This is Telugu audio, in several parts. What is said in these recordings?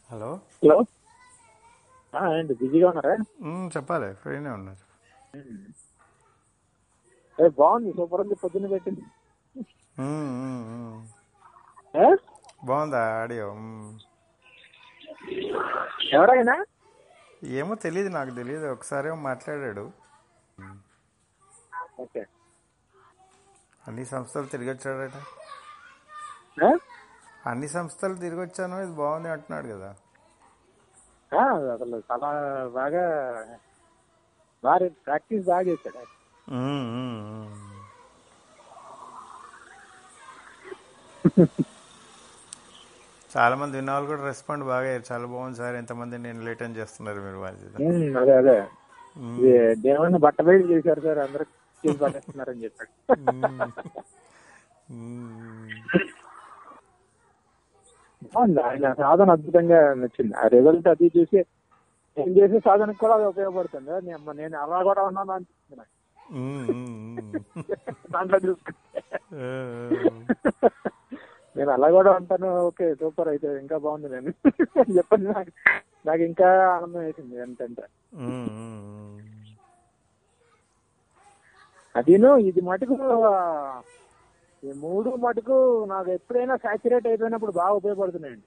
హలో హలో ఆ, ఏంటి బిజీగా ఉన్నారా మ్మ్, చెప్పాలి ఫ్రీనే ఉన్నారు ఏ, బాగుంది సూపర్ ఉంది పొద్దున్న పెట్టింది మ్మ్, మ్మ్, మ్మ్. ఏ? బాగుందా ఆడియో మ్మ్. ఎవరైనా ఏమో తెలియదు నాకు తెలియదు ఒకసారి ఏమో మాట్లాడాడు ఓకే అన్ని సంస్థలు తిరిగి వచ్చాడట ఏ? అన్ని సంస్థలు తిరిగి వచ్చాను ఇది బాగుంది అంటున్నాడు కదా ఆ, అసలు చాలా బాగా బాగా ప్రాక్టీస్ బాగా చేశాడు ఆయన. మ్మ్, మ్మ్, మ్మ్. చాలా మంది విన్నవాళ్ళు కూడా రెస్పాండ్ బాగా అయ్యారు చాలా బాగుంది సార్ ఎంతమంది నేను లేటన్ చేస్తున్నారు మీరు వాళ్ళు ఉమ్, అదే అదే ఇది దేవుని బట్ట బయలు చేశారు సార్ అందరూ చేసి పట్టేస్తున్నారని చెప్పాడు బాగుంది ఆయన సాధన అద్భుతంగా నచ్చింది ఆ రిజల్ట్ అది చూసి నేను చేసే సాధనకు కూడా అది ఉపయోగపడుతుంది నేను నేను అలా కూడా ఉన్నాను అనిపిస్తుంది నాకు దాంట్లో చూసుకుంటే నేను అలా కూడా ఉంటాను ఓకే సూపర్ అయితే ఇంకా బాగుంది నేను అని చెప్పండి నాకు నాకు ఇంకా ఆనందం వేసింది ఎంతంటే అదిను ఇది మటుకు ఆ, ఈ మూడు మటుకు నాకు ఎప్పుడైనా సాచురేట్ అయిపోయినప్పుడు బాగా ఉపయోగపడుతున్నాయండి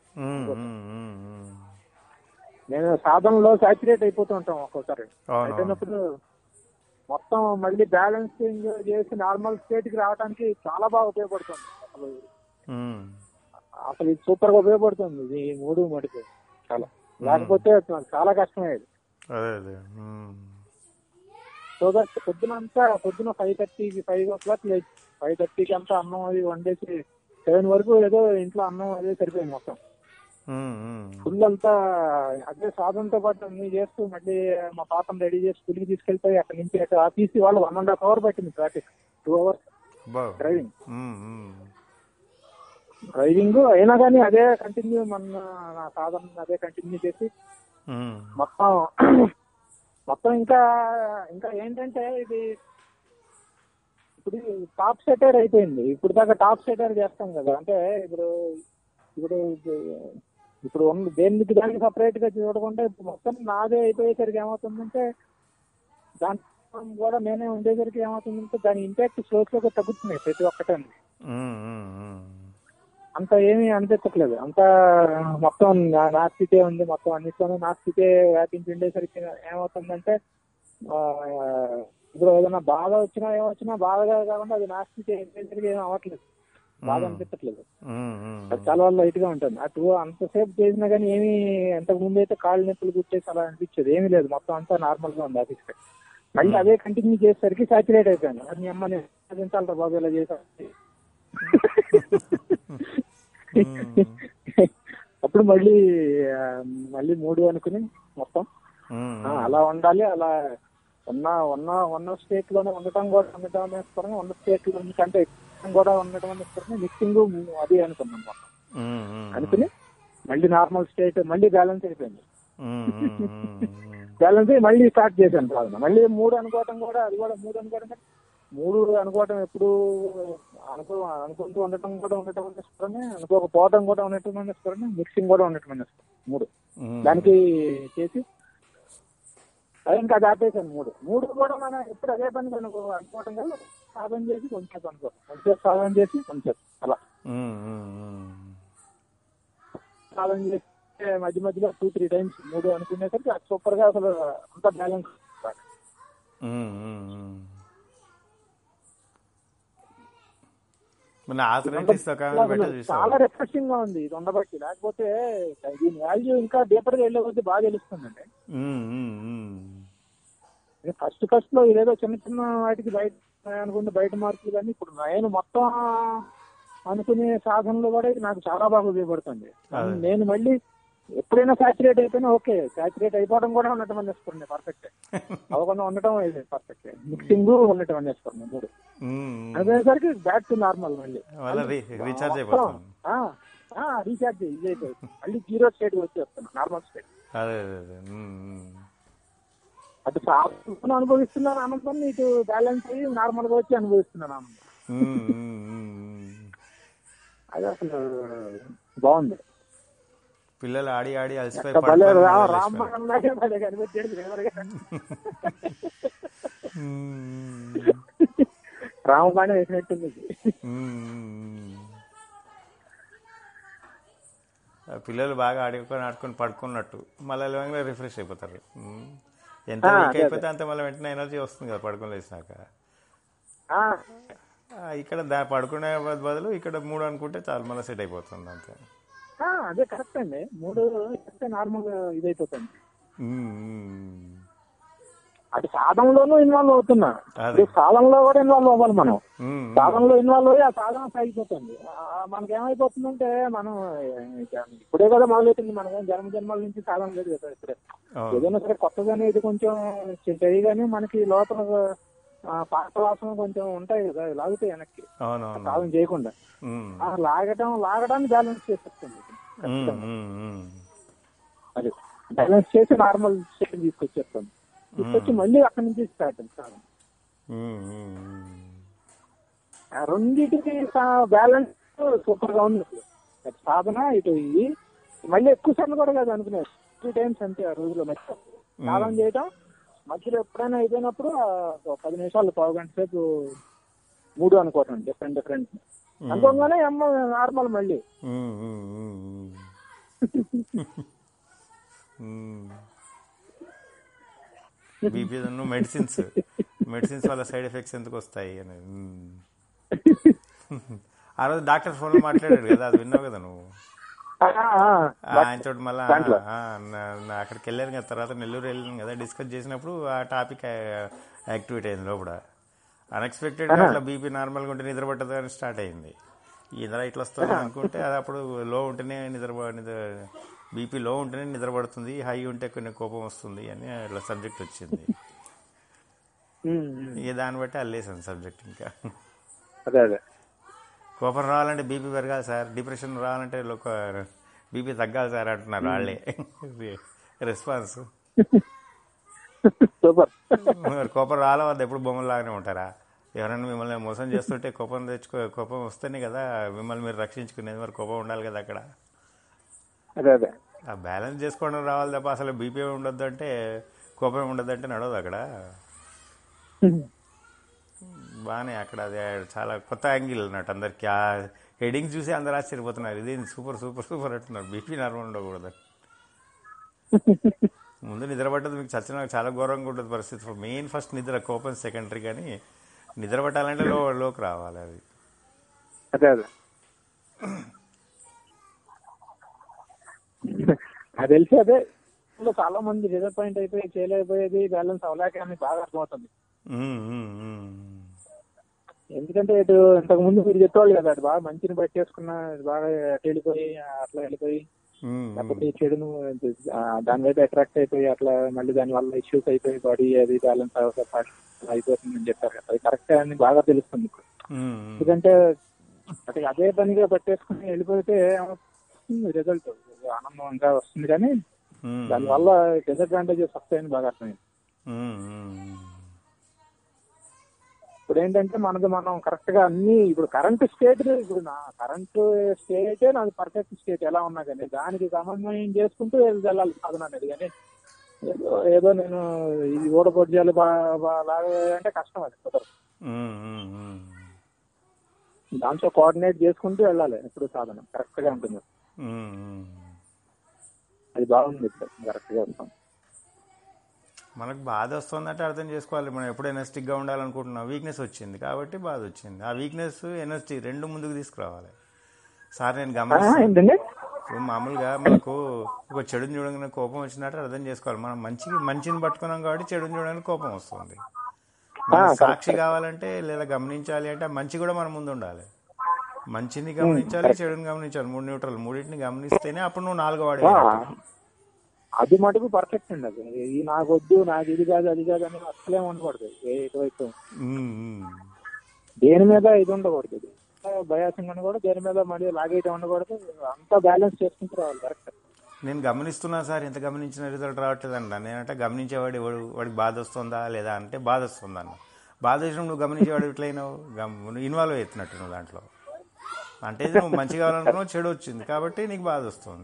నేను సాధనలో సాచురేట్ అయిపోతూ ఉంటాం ఒక్కోసారి అవును. అయిపోయినప్పుడు మొత్తం మళ్ళీ బ్యాలెన్సింగ్ చేసి నార్మల్ స్టేట్ కి రావడానికి చాలా బాగా ఉపయోగపడుతుంది అసలు అసలు ఇది సూపర్ గా ఉపయోగపడుతుంది ఇది ఈ మూడు మటుకు చాలా లేకపోతే నాకు చాలా కష్టమయ్యేది అదే అదే మ్మ్. సో దట్ పొద్దున అంతా పొద్దున ఫైవ్ థర్టీకి ఫైవ్ ఓ క్లాక్ లేచి ఫైవ్ థర్టీకి అంతా అన్నం అది వండేసి సెవెన్ వరకు ఏదో ఇంట్లో అన్నం అదే సరిపోయింది మొత్తం మ్మ్, మ్మ్. ఫుల్ అంతా అదే సాధనతో పాటు అన్ని చేస్తూ మళ్ళీ మా పాపను రెడీ చేసి స్కూల్కి తీసుకెళ్ళిపోయి అక్కడి నుంచి అక్కడ ఆఫీస్ వాళ్ళు వన్ అండ్ హాఫ్ అవర్ పట్టింది ట్రాఫిక్ టూ అవర్స్ బా డ్రైవింగ్ మ్మ్, మ్మ్. డ్రైవింగ్ అయినా కానీ అదే కంటిన్యూ మన నా సాధన అదే కంటిన్యూ చేసి మ్మ్. మొత్తం మొత్తం ఇంకా ఇంకా ఏంటంటే ఇది ఇప్పుడు టాప్ సెటర్ అయిపోయింది ఇప్పుడు దాకా టాప్ సెటర్ చేస్తాం కదా అంటే ఇప్పుడు ఇప్పుడు ఇది- ఇప్పుడు ఉన్న దేనికి దానికి సపరేట్ గా చూడకుండా ఇప్పుడు మొత్తం నాదే అయిపోయేసరికి ఏమవుతుందంటే దాని కూడా నేనే ఉండేసరికి ఏమవుతుందంటే దాని ఇంపాక్ట్ స్లో స్లోగా తగ్గుతున్నాయి ప్రతి ఒక్కటాన్ని మ్మ్, మ్మ్, మ్మ్. అంత ఏమీ అనిపించట్లేదు అంత మొత్తం నా- నా స్థితే ఉంది మొత్తం అన్నిట్లోనూ నా స్థితే వ్యాపించి ఉండేసరికి ఏమవుతుందంటే ఆ, ఇప్పుడు ఏదైనా బాధ వచ్చినా ఏమొచ్చినా బాధగా కాకుండా అది నా స్థితి ఉండేసరికి ఏం అవ్వట్లేదు బాధ అనిపించట్లేదు మ్మ్, మ్మ్. అది చాలా లైట్ గా ఉంటుంది అటు అంతసేపు చేసినా కానీ ఏమీ అంతకు ముందు అయితే కాళ్ళు నొప్పులు గుర్తేసి అలా అనిపించేది ఏమీ లేదు మొత్తం అంతా నార్మల్ గా ఉంది ఆఫీస్ మళ్ళీ అదే కంటిన్యూ చేసేసరికి సాచురేట్ అయిపోయాను అది మీ అమ్మని సాధించాలరా బాబు ఇలా చేశాను అప్పుడు మళ్ళీ ఆ, మళ్ళీ మూడు అనుకుని మొత్తం మ్మ్, ఆ, అలా ఉండాలి అలా ఉన్న ఉన్న ఉన్న స్టేట్ లోనే ఉండటం కూడా ఉండటం అనేసుకోవడం ఉన్న స్టేట్ లో కంటే ఎక్కువ కూడా ఉండటం అనేసుకోవడం మిక్సింగ్ అది అనుకున్నాం మొత్తం మ్మ్, మ్మ్. అనుకుని మళ్ళీ నార్మల్ స్టేట్ మళ్ళీ బ్యాలెన్స్ అయిపోయింది మ్మ్, మ్మ్, మ్మ్. బ్యాలెన్స్ అయ్యి మళ్ళీ స్టార్ట్ చేశాను సాధన మళ్ళీ మూడు అనుకోవటం కూడా అది కూడా మూడు అనుకోవడం కూడా- మూడు అనుకోవటం ఎప్పుడు అనుకో అనుకుంటూ ఉండటం కూడా ఉండటం అనేసుకోవడమే అనుకోకపోవడం కూడా ఉండటం అనేసుకోవడమే మిక్సింగ్ కూడా ఉండటం అనేసుకోవడం మూడు మ్మ్. దానికి చేసి అది ఇంకా అది ఆపేసాను మూడు మూడు కూడా మనం ఎప్పుడు అదే పని అనుకో అనుకోవటం కదా సాధన చేసి కొంచెం అనుకో కొంచెం సాధన చేసి కొంచెం అలా మ్మ్, మ్మ్, మ్మ్. సాధన చేస్తే మధ్య మధ్యలో టూ త్రీ టైమ్స్ మూడు అనుకునేసరికి అది సూపర్ గా అసలు అంత బ్యాలెన్స్ మ్మ్, మ్మ్, మ్మ్. మన ఆథరైటిస్ ఒక బెటర్ చాలా చూసావు రిఫ్రెషింగ్ గా ఉంది ఇది ఉండబట్టి లేకపోతే దీని వాల్యూ ఇంకా డీపర్ గా వెళ్ళే కొద్దీ బాగా తెలుస్తుందండి మ్మ్, మ్మ్, మ్మ్. ఫస్ట్ ఫస్ట్ లో ఇదేదో చిన్న చిన్న వాటికి బయట అనుకుంటే బయట మార్కులు కానీ ఇప్పుడు నేను మొత్తం అనుకునే సాధనలో కూడా ఇది నాకు చాలా బాగా ఉపయోగపడుతుంది అదే. నేను మళ్ళీ ఎప్పుడైనా సాచురేట్ అయిపోయినా ఓకే సాచురేట్ అయిపోవడం కూడా ఉండటం అనేసుకోండి పర్ఫెక్ట్ అవ్వకుండా ఉండటం పర్ఫెక్ట్ మిక్సింగ్ ఉండటం అనేసుకోండి మూడు మ్మ్, మ్మ్. అదేసరికి బ్యాక్ టు నార్మల్ మళ్ళీ మళ్ళీ రీ- రీఛార్జ్ అయిపోతాం రీఛార్జ్ ఇది అయిపోతుంది మళ్ళీ జీరో స్టేట్ వచ్చేస్తున్నాను నార్మల్ స్టేట్ అదే అదే అదే మ్మ్, మ్మ్. అటు సాధన అనుభవిస్తున్నాను ఆనందాన్ని ఇటు బ్యాలెన్స్ అయ్యి నార్మల్ గా వచ్చి అనుభవిస్తున్నాను ఆనందం మ్మ్, మ్మ్, మ్మ్, మ్మ్. అది అసలు బాగుంది పిల్లలు ఆడి ఆడి అలసిపోయి భలే పడుకొని రా- మళ్ళీ రాంబాణం లాగే భలే కనిపించాడు డ్రైవర్గా. మ్మ్. రామబాణం వేసినట్టుంది ఇది. మ్మ్. ఆ పిల్లలు బాగా ఆడుకొని ఆడుకొని పడుకున్నట్టు మళ్ళీ లేవగానే రిఫ్రెష్ అయిపోతారు మ్మ్. ఎంత ఆ, వీక్ అదే, అయిపోతే అంత మళ్ళీ వెంటనే ఎనర్జీ వస్తుంది కదా పడుకొని లేచినాక ఆ, ఆ, ఇక్కడ దా పడుకునే బదులు ఇక్కడ మూడు అనుకుంటే చాలు మళ్ళీ సెట్ అయిపోతుంది అంతే ఆ, అదే కరెక్ట్ అండి మూడు చెప్తే నార్మల్ ఇదైపోతుంది మ్మ్, మ్మ్. అటు సాధనలోనూ ఇన్వాల్వ్ అవుతున్నా అదే. ఇప్పుడు సాధనలో కూడా ఇన్వాల్వ్ అవ్వాలి మనం మ్మ్, సాధనలో ఇన్వాల్వ్ అయ్యి ఆ సాధన సాగిపోతుంది ఆ, మనకి ఏమైపోతుందంటే మనం ఇక ఇప్పుడే కదా మొదలవుతుంది మనకి జన్మ జన్మల నుంచి సాధన లేదు కదా ఇప్పుడే అవును. ఏదైనా సరే కొత్తగానే ఇది కొంచెం చేయగానే మనకి లోపల ఆ, పాత వాసన కొంచెం ఉంటాయి కదా లాగుతాయి వెనక్కి అవునవును సాధన చేయకుండా మ్మ్. ఆ, లాగటం లాగడాన్ని బ్యాలెన్స్ చేసేస్తుంది మ్మ్, మ్మ్, మ్మ్. అది బ్యాలెన్స్ చేసి నార్మల్ స్టేట్ తీసుకొచ్చేస్తాం తీసుకొచ్చి మళ్ళీ అక్కడి నుంచి స్టార్ట్ సాధన మ్మ్, మ్మ్, మ్మ్. ఆ రెండింటికి బ్యాలెన్స్ సూపర్ గా ఉంది అసలు. అటు సాధన ఇటు ఇది మళ్ళీ ఎక్కువ సార్లు కూడా కాదు అనుకునేది టూ టైమ్స్ అంతే ఆ రోజులో మధ్య సాధన చేయటం మధ్యలో ఎప్పుడైనా అయిపోయినప్పుడు ఆ, ఒక పది నిమిషాలు పావు గంట సేపు మూడు అనుకోవటం డిఫరెంట్ డిఫరెంట్ అనుకోగానే అమ్మ నార్మల్ మళ్ళీ మ్మ్, మ్మ్, మ్మ్, మ్మ్. బీపీ మెడిసిన్స్ మెడిసిన్స్ వల్ల సైడ్ ఎఫెక్ట్స్ ఎందుకు వస్తాయి అని మ్మ్. ఆ రోజు డాక్టర్ ఫోన్ లో మాట్లాడాడు కదా అది విన్నావు కదా నువ్వు ఆ, ఆ, ఆయన తోటి మళ్ళీ దాంట్లో. అక్కడికి వెళ్ళాను కదా తర్వాత నెల్లూరు వెళ్ళాను కదా డిస్కస్ చేసినప్పుడు ఆ టాపిక్ యాక్టివేట్ అయింది లోపల అన్ఎక్స్పెక్టెడ్ అట్లా బీపీ నార్మల్గా ఉంటే నిద్ర పట్టదు అని స్టార్ట్ అయింది ఇందులో ఇట్లా వస్తుంది అనుకుంటే అది అప్పుడు లో ఉంటేనే నిద్ర నిద్ర బీపీ లో ఉంటేనే నిద్ర పడుతుంది హై ఉంటే కొన్ని కోపం వస్తుంది అని అట్లా సబ్జెక్ట్ వచ్చింది ఉమ్, ఉమ్. ఇక దాన్ని బట్టి అల్లేసాను సబ్జెక్ట్ ఇంకా అదే అదే కోపం రావాలంటే బీపీ పెరగాలి సార్ డిప్రెషన్ రావాలంటే బీపీ తగ్గాలి సార్ అంటున్నారు వాళ్ళే రెస్పాన్స్ సూపర్ మరి కోపం రాలే వద్ద ఎప్పుడు బొమ్మలు లాగానే ఉంటారా ఎవరైనా మిమ్మల్ని మోసం చేస్తుంటే కోపం తెచ్చుకో కోపం వస్తేనే కదా మిమ్మల్ని మీరు రక్షించుకునేది మరి కోపం ఉండాలి కదా అక్కడ అదే అదే ఆ బ్యాలెన్స్ చేసుకోవడం రావాలి తప్ప అసలు బీపీ ఉండొద్దు అంటే కోపం ఉండొద్దు అంటే నడవదు అక్కడ బాగానే అక్కడ అది చాలా కొత్త యాంగిల్ అన్నట్టు అందరికి ఆ హెడింగ్ చూసి అందరు ఆశ్చర్యపోతున్నారు ఇది సూపర్ సూపర్ సూపర్ అంటున్నారు బీపీ నార్మల్ ఉండకూడదు ముందు నిద్ర పట్టదు మీకు చచ్చిన చాలా ఘోరంగా ఉంటుంది పరిస్థితి మెయిన్ ఫస్ట్ నిద్ర కోపం సెకండరీ కానీ నిద్ర పట్టాలంటే లో లోకి రావాలి అది అదే అదే అది తెలిసి అదే ఇందులో చాలా మంది డిసప్పాయింట్ అయిపోయి చేయలేకపోయేది బ్యాలెన్స్ అవ్వలేక అని బాగా అర్థమవుతుంది ఉమ్, ఉమ్, ఉమ్. ఎందుకంటే ఇటు ఇంతకు ముందు మీరు చెప్పేవాళ్ళు కదా అటు బాగా మంచిని పట్టేసుకున్న ఇటు బాగా అటు వెళ్ళిపోయి అట్లా వెళ్ళిపోయి ఉమ్, లేకపోతే ఈ చెడును ఆ, దాని వైపు అట్రాక్ట్ అయిపోయి అట్లా మళ్ళీ దాని వల్ల ఇష్యూస్ అయిపోయి బాడీ అది బ్యాలెన్స్ అయిపోతుందని చెప్పారు కదా అది కరెక్ట్ అని బాగా తెలుస్తుంది ఇప్పుడు ఉమ్, ఉమ్. ఎందుకంటే అంటే అదే పనిగా పట్టేసుకుని వెళ్ళిపోతే రిజల్ట్ ఆనందంగా వస్తుంది కానీ ఉమ్, దానివల్ల డిసడ్వాంటేజెస్ వస్తాయని బాగా అర్థమైంది ఉమ్, ఉమ్, ఇప్పుడు ఏంటంటే మనది మనం కరెక్ట్ గా అన్ని ఇప్పుడు కరెంట్ స్టేట్ ఇప్పుడు నా కరెంట్ స్టేట్ నాది పర్ఫెక్ట్ స్టేట్ ఎలా ఉన్నా కానీ దానికి సమన్వయం చేసుకుంటూ వెళ్ళాలి సాధన అనేది కానీ ఏదో ఏదో నేను ఇది ఓడపోటు చేయాలి బా- బా- లాగా అంటే కష్టం అది కుదరదు ఉమ్, ఉమ్, ఉమ్. దాంతో కోఆర్డినేట్ చేసుకుంటూ వెళ్ళాలి ఎప్పుడు సాధన కరెక్ట్ గా ఉంటుంది ఉమ్, ఉమ్. అది బాగుంది ఇప్పుడు కరెక్ట్ గా ఉంటాం మనకు బాధ వస్తుందంటే అర్థం చేసుకోవాలి మనం ఎప్పుడు ఎనర్జిటిక్గా ఉండాలనుకుంటున్నాం వీక్నెస్ వచ్చింది కాబట్టి బాధ వచ్చింది ఆ వీక్నెస్ ఎనర్జీ రెండు ముందుకు తీసుకురావాలి సార్ నేను ఆ, గమనిస్తాను ఏంటండి ఇప్పుడు మామూలుగా మనకు ఒక చెడుని చూడగానే కోపం వచ్చినట్టు అర్థం చేసుకోవాలి మనం మంచి మంచిని పట్టుకున్నాం కాబట్టి చెడుని చూడగానే కోపం వస్తుంది మనం ఆ, సాక్షి కావాలంటే లేదా గమనించాలి అంటే ఆ మంచి కూడా మన ముందు ఉండాలి మంచిని గమనించాలి చెడుని గమనించాలి మూడు న్యూట్రల్ మూడింటిని గమనిస్తేనే అప్పుడు నువ్వు నాలుగో వాడే ఆ, అది మటుకు పర్ఫెక్ట్ అండి అది ఇది నాకు వద్దు నాకు ఇది కాదు అది కాదు అని అసలే ఉండకూడదు ఏ ఎటువైపు ఉమ్, ఉమ్. దేని మీద ఇది ఉండకూడదు ఇది బయాసింగ్ ఉండకూడదు దేని మీద మళ్ళీ లాగేయటం ఉండకూడదు అంతా బ్యాలెన్స్ చేసుకుంటూ రావాలి కరెక్ట్ నేను గమనిస్తున్నా సార్ ఎంత గమనించిన రిజల్ట్ రావట్లేదు అన్న నేనంటే గమనించేవాడు ఎవడు వాడికి బాధ వస్తుందా లేదా అంటే బాధ వస్తుందా అన్న బాధ వచ్చినప్పుడు నువ్వు గమనించేవాడు ఎట్లయినావు గమ్ నువ్వు ఇన్వాల్వ్ అవుతున్నట్టు నువ్వు దాంట్లో అంటే ఇది నువ్వు మంచి కావాలనుకున్నావు చెడు వచ్చింది కాబట్టి నీకు బాధ వస్తుంది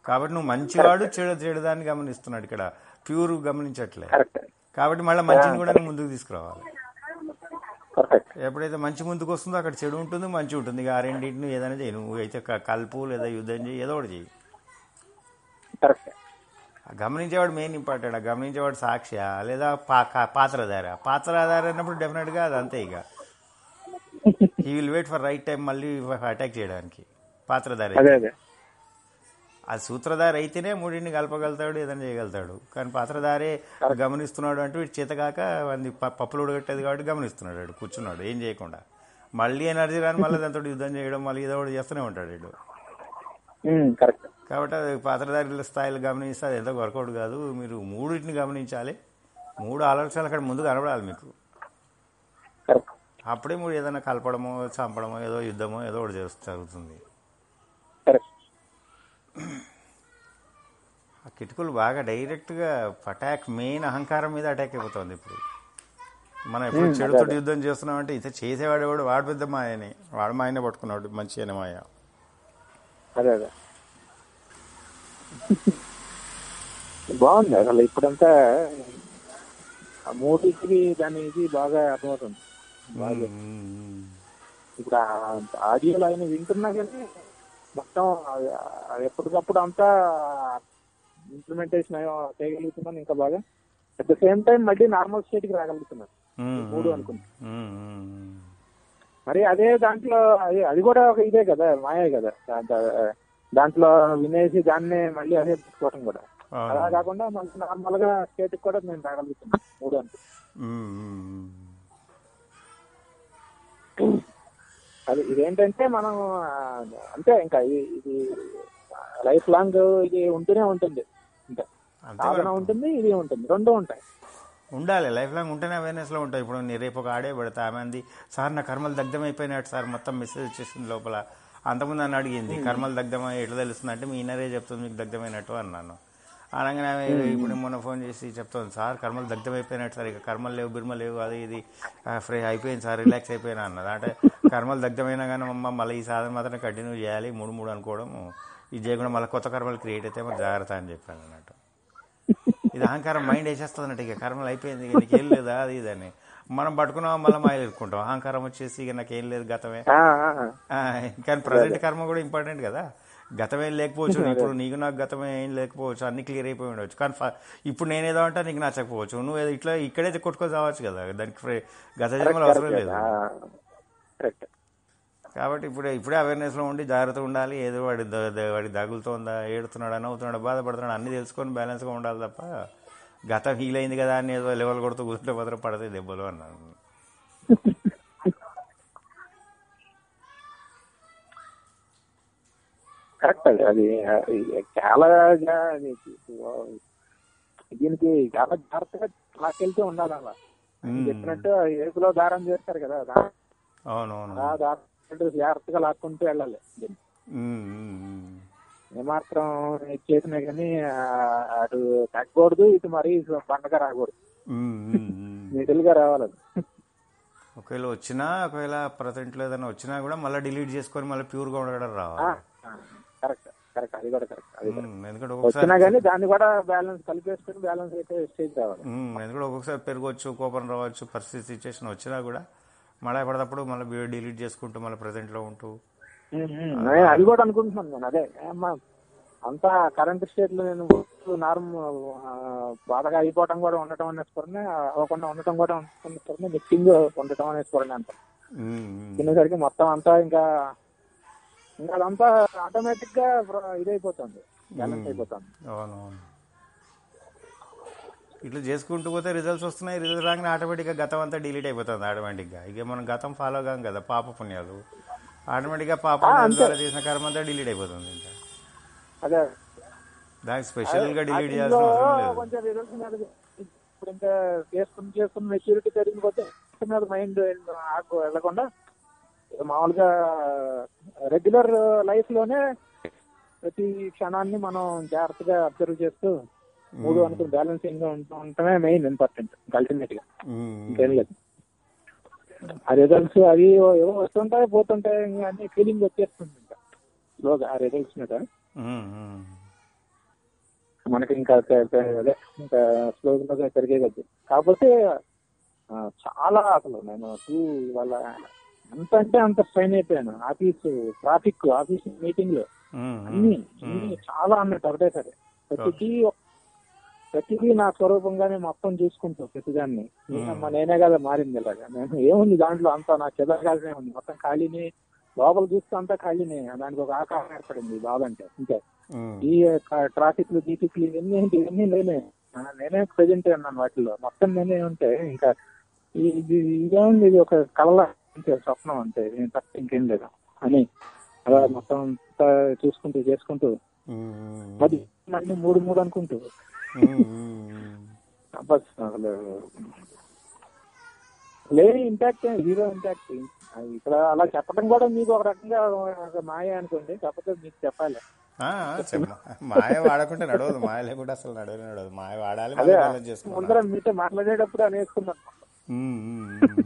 కాబట్టి నువ్వు మంచివాడు చెడు చెడుదాన్ని గమనిస్తున్నాడు ఇక్కడ ప్యూర్ గమనించట్లే కరెక్ట్ కాబట్టి మళ్ళీ మంచిని కూడా నువ్వు ముందుకు తీసుకురావాలి పర్ఫెక్ట్ ఎప్పుడైతే మంచి ముందుకు వస్తుందో అక్కడ చెడు ఉంటుంది మంచి ఉంటుంది ఇక ఆ రెండింటిని ఏదైనా చేయి నువ్వు అయితే క- కలుపు లేదా యుద్ధం చేయి ఏదో ఒకటి చేయి కరెక్ట్ ఆ గమనించేవాడు మెయిన్ ఇంపార్టెంట్ ఆ గమనించేవాడు సాక్షి లేదా పా కా- పాత్రధార పాత్రధార అన్నప్పుడు డెఫినెట్గా అది అంతే ఇక he will wait for right time మళ్ళీ అటాక్ చేయడానికి పాత్రధారి అదే అదే ఆ సూత్రధారి అయితేనే మూడింటిని కలపగలుగుతాడు ఏదైనా చేయగలుగుతాడు కానీ పాత్రధారే గమనిస్తున్నాడు అంటే వీడు చేతగాక వాడిని ప- పప్పులు ఉడగట్టేది కాబట్టి గమనిస్తున్నాడు వాడు కూర్చున్నాడు ఏం చేయకుండా మళ్ళీ ఎనర్జీ రాని మళ్ళీ దాంతో యుద్ధం చేయడం మళ్ళీ ఏదో ఒకటి చేస్తూనే ఉంటాడు వీడు కరెక్ట్ కాబట్టి అది పాత్రధారుల స్థాయిలో గమనిస్తే అది ఎంత వర్కౌట్ కాదు మీరు మూడింటిని గమనించాలి మూడు ఆలోచనలు అక్కడ ముందు కనబడాలి మీకు కరెక్ట్ అప్పుడే మీరు ఏదైనా కలపడమో చంపడమో ఏదో యుద్ధమో ఏదో ఒకటి చేస్తూ జరుగుతుంది కరెక్ట్ ఆ కిటుకులు బాగా డైరెక్ట్గా అటాక్ మెయిన్ అహంకారం మీద అటాక్ అయిపోతుంది ఇప్పుడు మనం ఎప్పుడు చెడుతో యుద్ధం చేస్తున్నామంటే ఇంత చేసేవాడు ఎవడు వాడు పెద్ద మాయని వాడు మాయనే పట్టుకున్నాడు మంచి అయిన మాయ అదే అదే బాగుంది అసలు ఇప్పుడంతా ఆ మూవీకి దాని ఇది బాగా అర్థమవుతుంది బాగా ఇప్పుడు ఆ- ఆడియోలో ఆయన వింటున్నా కానీ మొత్తం అది- అది ఎప్పటికప్పుడు అంతా ఇంప్లిమెంటేషన్ చేయగలుగుతున్నాను ఇంకా బాగా అట్ ద సేమ్ టైం మళ్ళీ నార్మల్ స్టేట్ కి రాగలుగుతున్నాను మూడు అనుకుంటా మరి అదే దాంట్లో అది అది కూడా ఒక ఇదే కదా మాయే కదా దా- దాంట్లో వినేసి దాన్నే మళ్ళీ అదే పెట్టుకోవటం కూడా అలా కాకుండా మళ్ళీ నార్మల్ గా స్టేట్ కి కూడా నేను రాగలుగుతున్నాను మూడు అనుకుంటా అది ఇదేంటంటే మనం ఆ, అంతే ఇంకా ఇది ఇది లైఫ్ లాంగ్ ఇది ఉంటూనే ఉంటుంది ఇంకా అంతే సాధన ఉంటుంది ఇది ఉంటుంది రెండు ఉంటాయి ఉండాలి లైఫ్ లాంగ్ ఉంటేనే అవేర్నెస్ లో ఉంటాయి ఇప్పుడు నేను రేపు ఒక ఆడే పెడతా ఆమె అంది సార్ నా కర్మలు దగ్ధమైపోయినట్టు సార్ మొత్తం మెసేజ్ వచ్చేసింది లోపల అంతకుముందు నన్ను అడిగింది కర్మలు దగ్ధమై ఎట్లా తెలుస్తుంది అంటే మీ ఇన్నరే చెప్తుంది మీకు దగ్ధమైనట్టు అన్నాను అనగానే ఆమె ఇప్పుడు మొన్న ఫోన్ చేసి చెప్తాను సార్ కర్మలు దగ్ధమైపోయినట్టు సార్ ఇక కర్మలు లేవు బిర్మలు లేవు అది ఇది ఫ్రీ అయిపోయింది సార్ రిలాక్స్ అయిపోయినా అన్నది అంటే కర్మలు దగ్ధమైనా కానీ అమ్మ మళ్ళీ ఈ సాధన మాత్రం కంటిన్యూ చేయాలి మూడు మూడు అనుకోవడం ఇది చేయకుండా మళ్ళీ కొత్త కర్మలు క్రియేట్ అయితే మరి జాగ్రత్త అని చెప్పాను అన్నట్టు ఇది అహంకారం మైండ్ వేసేస్తుంది అన్నట్టు ఇక కర్మలు అయిపోయింది ఇక నీకేం లేదా అది ఇది అని మనం పట్టుకున్నాం మళ్ళీ మాయలు ఇరుక్కుంటాం అహంకారం వచ్చేసి ఇక నాకేం లేదు గతమే ఆ, ఆ, ఆ, కానీ ప్రజెంట్ కర్మ కూడా ఇంపార్టెంట్ కదా గతమే లేకపోవచ్చు ఇప్పుడు నీకు నాకు గతమే ఏం లేకపోవచ్చు అన్ని క్లియర్ అయిపోయి ఉండవచ్చు కానీ ఫ- ఇప్పుడు నేనేదో అంటే నీకు నచ్చకపోవచ్చు నువ్వు ఏదో ఇట్లా ఇక్కడే కొట్టుకొని చావచ్చు కదా దానికి ఫ్రే- గత జన్మలు అవసరం లేదు ఆ, కరెక్ట్ కాబట్టి ఇప్పుడే ఇప్పుడే అవేర్నెస్లో ఉండి జాగ్రత్తగా ఉండాలి ఏదో వాడి ద- ద- వాడి దగులుతోందా ఏడుతున్నాడా నవ్వుతున్నాడా బాధపడుతున్నాడా అన్ని తెలుసుకొని బ్యాలెన్స్గా ఉండాలి తప్ప గతం హీల్ అయింది కదా అని ఏదో లెవెల్ కొడుతూ కూర్చుంటే మాత్రం పడతాయి దెబ్బలు అన్నాను కరెక్ట్ అది అది అది చాలా జా- అది దీనికి చాలా జాగ్రత్తగా లాక్కెళ్తూ ఉండాలి అలా ఆయన చెప్పినట్టు ఏసులో దారం చేస్తారు కదా దా- అవునవును ఆ దారం జాగ్రత్తగా లాక్కుంటూ వెళ్ళాలి దీన్ని. ఉమ్, ఉమ్, ఉమ్. ఏమాత్రం ఇది చేసినా కానీ ఆ, అటు తగ్గకూడదు ఇటు మరీ పండగ రాకూడదు ఉమ్, ఉమ్, ఉమ్. మిడిల్ గా రావాలి అది. ఒకవేళ వచ్చినా ఒకవేళ ప్రజెంట్లో ఏదైనా వచ్చినా కూడా మళ్ళీ డిలీట్ చేసుకొని మళ్ళీ ప్యూర్గా ఉండడం ఆ, రావాలి ఆ, కరెక్ట్ కరెక్ట్ అది కూడా కరెక్ట్ అది కరెక్ట్. ఉమ్, ఎందుకంటే వచ్చినా ఒక్కొక్కసారి కానీ దాన్ని కూడా బ్యాలెన్స్ కలిపేసుకుని బ్యాలెన్స్ అయితే స్టేజ్ రావాలి ఉమ్, ఎందుకంటే ఒక్కొక్కసారి పెరగవచ్చు కోపం రావచ్చు పరిస్థితి సిచ్యువేషన్ వచ్చినా కూడా మళ్ళీ పడతప్పుడు మళ్ళీ వీడియో డిలీట్ చేసుకుంటూ మళ్ళీ ప్రజెంట్లో ఉంటూ నేను అది కూడా అనుకుంటున్నాను నేను అదే అమ్మా అంతా కరెంట్ స్టేట్ లో నేను నార్మల్ బాధగా అయిపోవడం కూడా ఉండటం అనే స్ఫురణ అవ్వకుండా ఉండటం కూడా ఉన్న స్ఫురణ మిక్సింగ్ ఉండటం అనే స్ఫురణ అంత ఉమ్, ఉమ్. తినేసరికి మొత్తం అంతా ఇంకా ఇంకా అదంతా ఆటోమేటిక్ గా ప్ర- ఇదైపోతుంది బ్యాలెన్స్ అయిపోతుంది అవునవును ఇట్లా చేసుకుంటూ పోతే రిజల్ట్స్ వస్తున్నాయి రిజల్ట్ రాగానే ఆటోమేటిక్గా గతం అంతా డిలీట్ అయిపోతుంది ఆటోమేటిక్గా ఇక మనం గతం ఫాలో కాం కదా పాప పుణ్యాలు ఆటోమేటిక్గా పాప పుణ్యాల ద్వారా చేసిన కర్మ అంతా డిలీట్ అయిపోతుంది ఇంకా అదే దానికి స్పెషల్గా డిలీట్ ఆ చేయాల్సిన అవసరం time లో లేదు కొంచెం రిజల్ట్స్ మీద ఇప్పుడు ఇంకా చేసుకుని చేసుకుని మెచ్యూరిటీ పెరిగిపోతే మీద మైండ్ ఆకు వెళ్లకుండా మామూలుగా రెగ్యులర్ లైఫ్ లోనే ప్రతి క్షణాన్ని మనం జాగ్రత్తగా అబ్జర్వ్ చేస్తూ మూడు అనుకుని బ్యాలెన్సింగ్ గా ఉంటూ ఉండటమే మెయిన్ ఇంపార్టెంట్ అల్టిమేట్ గా ఉమ్, ఇంకేం లేదు ఆ రిజల్ట్స్ అవి ఏవో వస్తుంటాయి పోతుంటాయి ఇంకా అన్ని ఫీలింగ్ వచ్చేస్తుంది ఇంకా స్లోగా ఆ రిజల్ట్స్ మీద ఉమ్, ఉమ్. మనకి ఇంకా పె- పె- అదే ఇంకా స్లోగా పెరిగే కొద్ది కాకపోతే ఆ, చాలా అసలు నేను టూ వాళ్ళ ఎంత అంటే అంత స్ట్రైన్ అయిపోయాను ఆఫీస్ ట్రాఫిక్ ఆఫీస్ మీటింగ్లు ఉమ్, అన్ని ఉమ్, అన్ని చాలా అన్నట్టు ఒకటే సరే ప్రతిదీ ప్రతిదీ నా స్వరూపంగానే మొత్తం చూసుకుంటూ ప్రతిదాన్ని నేనమ్మా నేనే కదా మారింది ఇలాగా నేను ఏముంది దాంట్లో అంతా నాకు చెదరగానే ఉంది మొత్తం ఖాళీని లోపల చూస్తే అంతా ఖాళీనే దానికి ఒక ఆకారం ఏర్పడింది బాధ అంటే ఇంకే ఉమ్, ఈ ట్రాఫిక్ లు గీఫిక్లు ఇవన్నీ ఏంటి ఇవన్నీ నేనే ఆ, నేనే ప్రెజెంట్ ఉన్నాను వాటిలో మొత్తం నేనే ఉంటే ఇంకా ఈ- ఇది ఇదేముంది ఇది ఒక కళ అంతే స్వప్నం అంతే నేను తప్ప ఇంకేం లేదు అని అలా మొత్తం అంతా చూసుకుంటూ చేసుకుంటూ ఉమ్, అది మళ్ళీ మూడు మూడు అనుకుంటూ ఉమ్, ఉమ్, బస్ అసలు లేని ఇంపాక్ట్ జీరో ఇంపాక్ట్ ఇక్కడ అలా చెప్పడం కూడా మీకు ఒక రకంగా ఒక మాయ అనుకోండి కాకపోతే మీకు చెప్పాలి ఆ, చెప్పు. మాయ వాడకుంటే నడవదు మాయ లేకుండా అసలు నడవదు నడవదు మాయ వాడాలి అదే మళ్ళీ balance చేసుకోవాలి ముందర మీతో మాట్లాడేటప్పుడు అనేసుకున్నాను ఉమ్, ఉమ్, ఉమ్.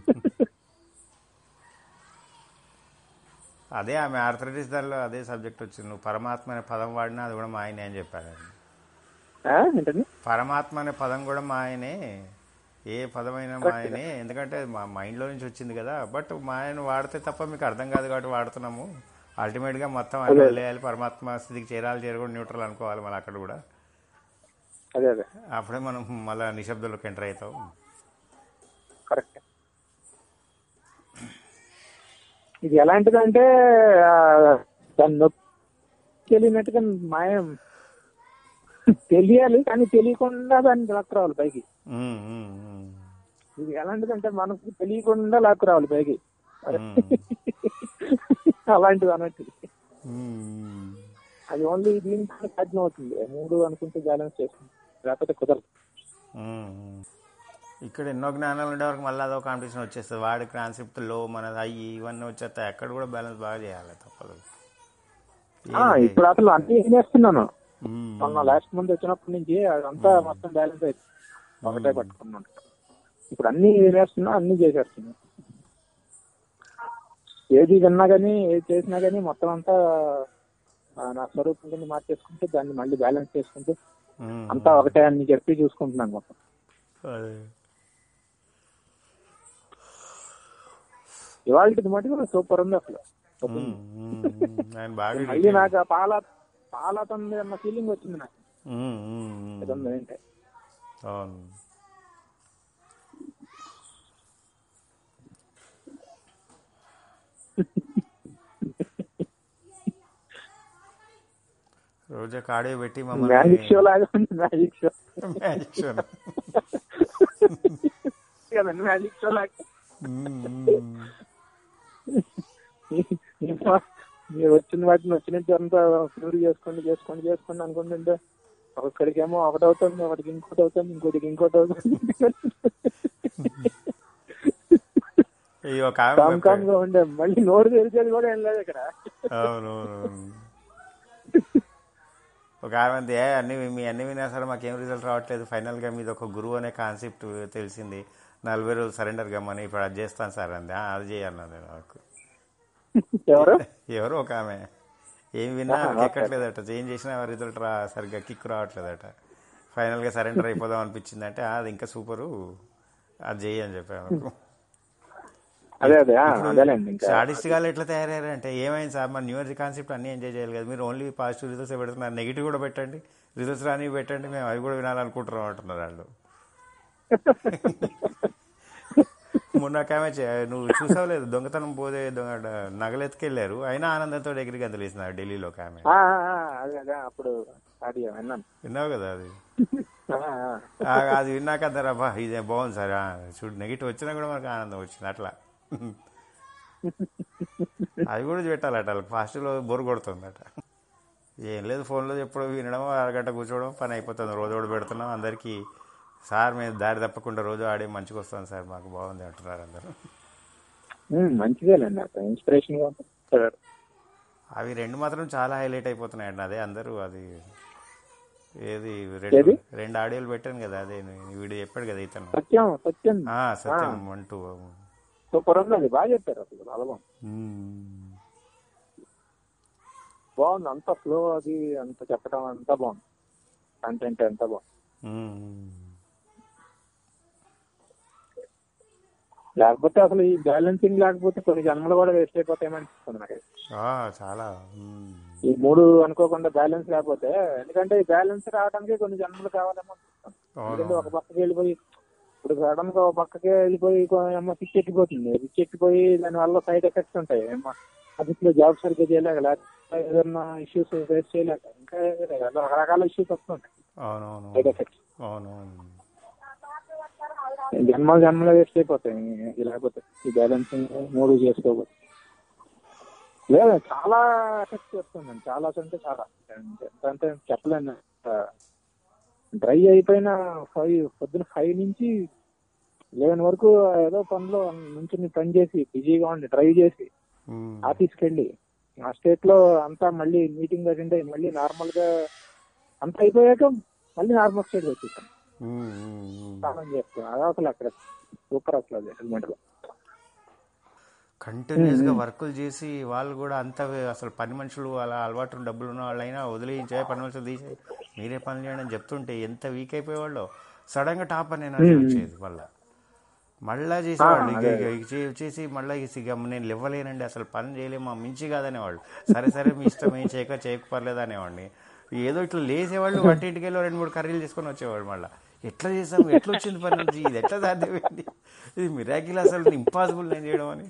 అదే ఆమె ఆర్థరైటిస్ దానిలో అదే సబ్జెక్ట్ వచ్చింది నువ్వు పరమాత్మ అనే పదం వాడినా అది కూడా మా ఆయనే అని చెప్పారు ఆయన. ఆ, ఏంటండి పరమాత్మ అనే పదం కూడా మా ఆయనే ఏ పదమైనా మా ఆయనే ఎందుకంటే మా మైండ్లో నుంచి వచ్చింది కదా బట్ మా ఆయన వాడితే తప్ప మీకు అర్థం కాదు కాబట్టి వాడుతున్నాము అల్టిమేట్గా మొత్తం ఆయన వదిలేయాలి పరమాత్మ స్థితికి చేరాలి చేరకూడదు న్యూట్రల్ అనుకోవాలి మళ్ళీ అక్కడ కూడా అదే అదే అప్పుడే మనం మళ్ళీ నిశ్శబ్దంలోకి ఎంటర్ అవుతాం కరెక్ట్ ఇది ఎలాంటిదంటే ఆ, దాన్ని నొప్పి తెలియనట్టుగా మాయం తెలియాలి కానీ తెలియకుండా దాన్ని లాక్కు రావాలి పైకి ఉమ్, ఉమ్, ఉమ్. ఇది ఎలాంటిదంటే మనకు తెలియకుండా లాక్కు రావాలి పైకి ఉమ్. అలాంటిది అన్నట్టు ఉమ్. అది ఓన్లీ దీనికి సాధ్యం అవుతుంది మూడు అనుకుంటే బ్యాలెన్స్ చేస్తుంది లేకపోతే కుదరదు ఉమ్. ఇక్కడ ఎన్నో జ్ఞానాలు ఉండే వరకు మళ్ళీ అదో కాంపిటీషన్ వచ్చేస్తుంది వాడి కాన్సెప్ట్ లో మనది అయ్యి ఇవన్నీ వచ్చేస్తాయి అక్కడ కూడా బ్యాలెన్స్ బాగా చేయాలి తప్పదు ఆ, ఇప్పుడు అసలు అన్ని వినేస్తున్నాను ఉమ్. మొన్న లాస్ట్ మంత్ వచ్చినప్పటి నుంచి అదంతా మొత్తం బ్యాలెన్స్ అయింది ఒకటే పట్టుకున్నాను ఇప్పుడు అన్ని వినేస్తున్నా అన్ని చేసేస్తున్నా ఏది విన్నా కానీ ఏది చేసినా కానీ మొత్తం అంతా ఆ, నా స్వరూపం కింద మార్చేసుకుంటూ దాన్ని మళ్ళీ బ్యాలెన్స్ చేసుకుంటూ ఉమ్. అంతా ఒకటే అని చెప్పి చూసుకుంటున్నాను మొత్తం అదే. ఇవాళ మటుకు సూపర్ ఉంది అసలు ఉమ్, ఉమ్, ఉమ్. ఆయన బాగా మళ్ళీ నాకు ఆ పాల పాలతం అన్న ఫీలింగ్ వచ్చింది నాకు ఉమ్, ఉమ్, ఉమ్. ఏదన్నా ఏంటంటే అవును రోజా కాడే పెట్టి మమ్మల్ని మ్యాజిక్ షో లాగా ఉంది మ్యాజిక్ షో మ్యాజిక్ షో కదండి మ్యాజిక్ షో లాగా మీరు వచ్చిన వాటిని వచ్చినట్టు అంతా క్యూర్ చేసుకోండి చేసుకోండి చేసుకోండి అనుకుంటుంటే ఒకడికేమో ఒకటి అవుతుంది ఒకటికి ఇంకోటి అవుతుంది ఇంకోటికి ఇంకోటి అవుతుంది ఈ ఒక ఆమె కామ్ కామ్ గా ఉండే మళ్ళీ నోరు తెరిచేది కూడా ఏం లేదు ఇక్కడ అవునవును ఒక ఆమె అంతే, "ఏ, అన్ని మీ అన్ని వినా సరే మాకేం రిజల్ట్ రావట్లేదు ఫైనల్గా మీది ఒక గురువు అనే కాన్సెప్ట్ తెలిసింది నలభై రోజులు సరెండర్ కమ్మని ఇప్పుడు అది చేస్తాను సార్ అంది "ఆ, అది చేయన్నది నాకు ఎవరు ఎవరో ఒక ఆమె ఏం విన్నా ఆమెకి ఎక్కట్లేదట ఏం చేసినా రిజల్ట్ రా సరిగ్గా కిక్ రావట్లేదట ఫైనల్గా సరెండర్ అయిపోదాం అనిపించిందంటే "ఆ, అది ఇంకా సూపరు అది చెయ్యి అని చెప్పాను అదే అదే ఆ, అదేలేండి ఇంకా సాడిస్ట్ గా ఎట్లా తయారయ్యారంటే ఏమైంది సార్ మన న్యూ ఇయర్ కాన్సెప్ట్ అన్ని ఎంజాయ్ చేయాలి కదా మీరు ఓన్లీ పాజిటివ్ రిజల్ట్స్ పెడుతున్నారు నెగిటివ్ కూడా పెట్టండి రిజల్ట్స్ రాని పెట్టండి మేము అవి కూడా వినాలనుకుంటున్నాం అంటున్నారు వాళ్ళు మొన్న ఒక ఆమె చే- నువ్వు చూసావు లేదు దొంగతనం పోతే దొంగ నగలెత్తుకెళ్ళారు అయినా ఆనందంతో ఎగిరి గంతలేసినారు ఢిల్లీలో ఒక ఆమె ఆ, ఆ, ఆ, అదే అదే అప్పుడు అది విన్నాను విన్నావు కదా అది ఆ, ఆ. ఆ, అది విన్నాక అందరు అబ్బా ఇదే బాగుంది సార్ ఆ, చూడు నెగిటివ్ వచ్చినా కూడా మనకు ఆనందం వచ్చింది అట్లా అది కూడా పెట్టాలట వాళ్ళకి ఫాస్ట్లో బోరు కొడుతుందట ఏం లేదు ఫోన్లో ఎప్పుడు వినడం అరగంట కూర్చోవడం పని అయిపోతుంది రోజు కూడా పెడుతున్నాం అందరికీ సార్ మేము దారి తప్పకుండా రోజు ఆడే మంచిగా వస్తాం సార్ మాకు బాగుంది అంటున్నారు అందరూ ఉమ్, మంచిదేలేండి అసలు ఇన్స్పిరేషన్ గా ఉంటుంది. సరే. అవి రెండు మాత్రం చాలా హైలైట్ అయిపోతున్నాయండి అదే అందరూ అది ఏది ఏది? రెండు రెండు ఆడియోలు పెట్టాను కదా అదే వీడియో చెప్పాడు కదా ఇతను సత్యం సత్యం ఆ, సత్యం అంటూ సూపర్ ఉంది అది బాగా చెప్పారు అసలు చాలా బాగుంది మ్మ్. బాగుంది అంత ఫ్లో అది అంత చెప్పడం అంతా బాగుంది కంటెంట్ ఎంత బాగుంది ఉమ్. లేకపోతే అసలు ఈ బ్యాలెన్సింగ్ లేకపోతే కొన్ని జన్మలు కూడా వేస్ట్ అయిపోతాయేమో అనిపిస్తుంది నాకు ఆ, చాలా ఉమ్. ఈ మూడు అనుకోకుండా బ్యాలెన్స్ లేకపోతే ఎందుకంటే ఈ బ్యాలెన్స్ రావడానికి కొన్ని జన్మలు కావాలేమో అనిపిస్తుంది ఎందుకంటే ఒక పక్కకి వెళ్ళిపోయి ఇప్పుడు సడన్ గా ఒక పక్కకి వెళ్ళిపోయి కొ- ఏమో పిచ్చి ఎక్కిపోతుంది పిచ్చి ఎక్కిపోయి దాని వల్ల సైడ్ ఎఫెక్ట్స్ ఉంటాయి ఏమో ఆఫీస్ లో జాబ్ సరిగ్గా చేయలేక లేకపోతే ఏదైనా ఇష్యూస్ ఫేస్ చేయలేక ఇంకా రకరకాల ఇష్యూస్ వస్తుంటాయి అవునవును సైడ్ ఎఫెక్ట్స్ అవునవును జన్మలు జన్మలు వేస్ట్ అయిపోతాయి ఇది లేకపోతే ఈ బ్యాలెన్సింగ్ మూడు చేసుకోకపోతే లేదు చాలా ఎఫెక్ట్ చేస్తుందండి చాలా అంటే చాలా అంటే చెప్పలేను డ్రై అయిపోయిన ఫైవ్ పొద్దున ఫైవ్ నుంచి లెవెన్ వరకు ఏదో పనిలో నుంచి పని చేసి బిజీగా ఉండి డ్రైవ్ చేసి ఉమ్. ఆఫీస్కి వెళ్ళి ఆ స్టేట్ లో అంతా మళ్ళీ మీటింగ్ అటెండ్ అయ్యి మళ్ళీ నార్మల్ గా అంతా అయిపోయాక మళ్ళీ నార్మల్ స్టేట్ వచ్చేసాం ఉమ్, ఉమ్, ఉమ్. స్నానం చేస్తాం అది అసలు అక్కడ సూపర్ అసలు అది హెల్మెట్ లో కంటిన్యూస్ గా వర్కులు చేసి వాళ్ళు కూడా అంత వే- అసలు పని మనుషులు అలా అలవాటు డబ్బులు ఉన్న వాళ్ళైనా వదిలేయించే పని మనుషులు తీసే మీరే పని చేయండి అని చెప్తుంటే ఎంత వీక్ అయిపోయేవాళ్ళు సడన్ గా టాప్ అని ఎనర్జీ వచ్చేది మళ్ళా మళ్ళా చేసేవాళ్ళు ఇక ఇక ఇక చే- చేసి మళ్ళీ ఇక నేను ఇవ్వలేనండి అసలు పని చేయలేము మా మించి కాదనేవాళ్ళు సరే సరే మీ ఇష్టం ఏం చేయక చేయకపోలేదు అనేవాడిని ఏదో ఇట్లా లేసేవాళ్ళు వంటింటికి వెళ్ళి రెండు మూడు కర్రీలు తీసుకొని వచ్చేవాళ్ళు మళ్ళీ ఎట్లా చేసాము ఎట్లా వచ్చింది పని నుంచి ఇది ఎట్లా సాధ్యమైంది ఇది మిరాకిల్ అసలు ఇంపాసిబుల్ నేను చేయడం అని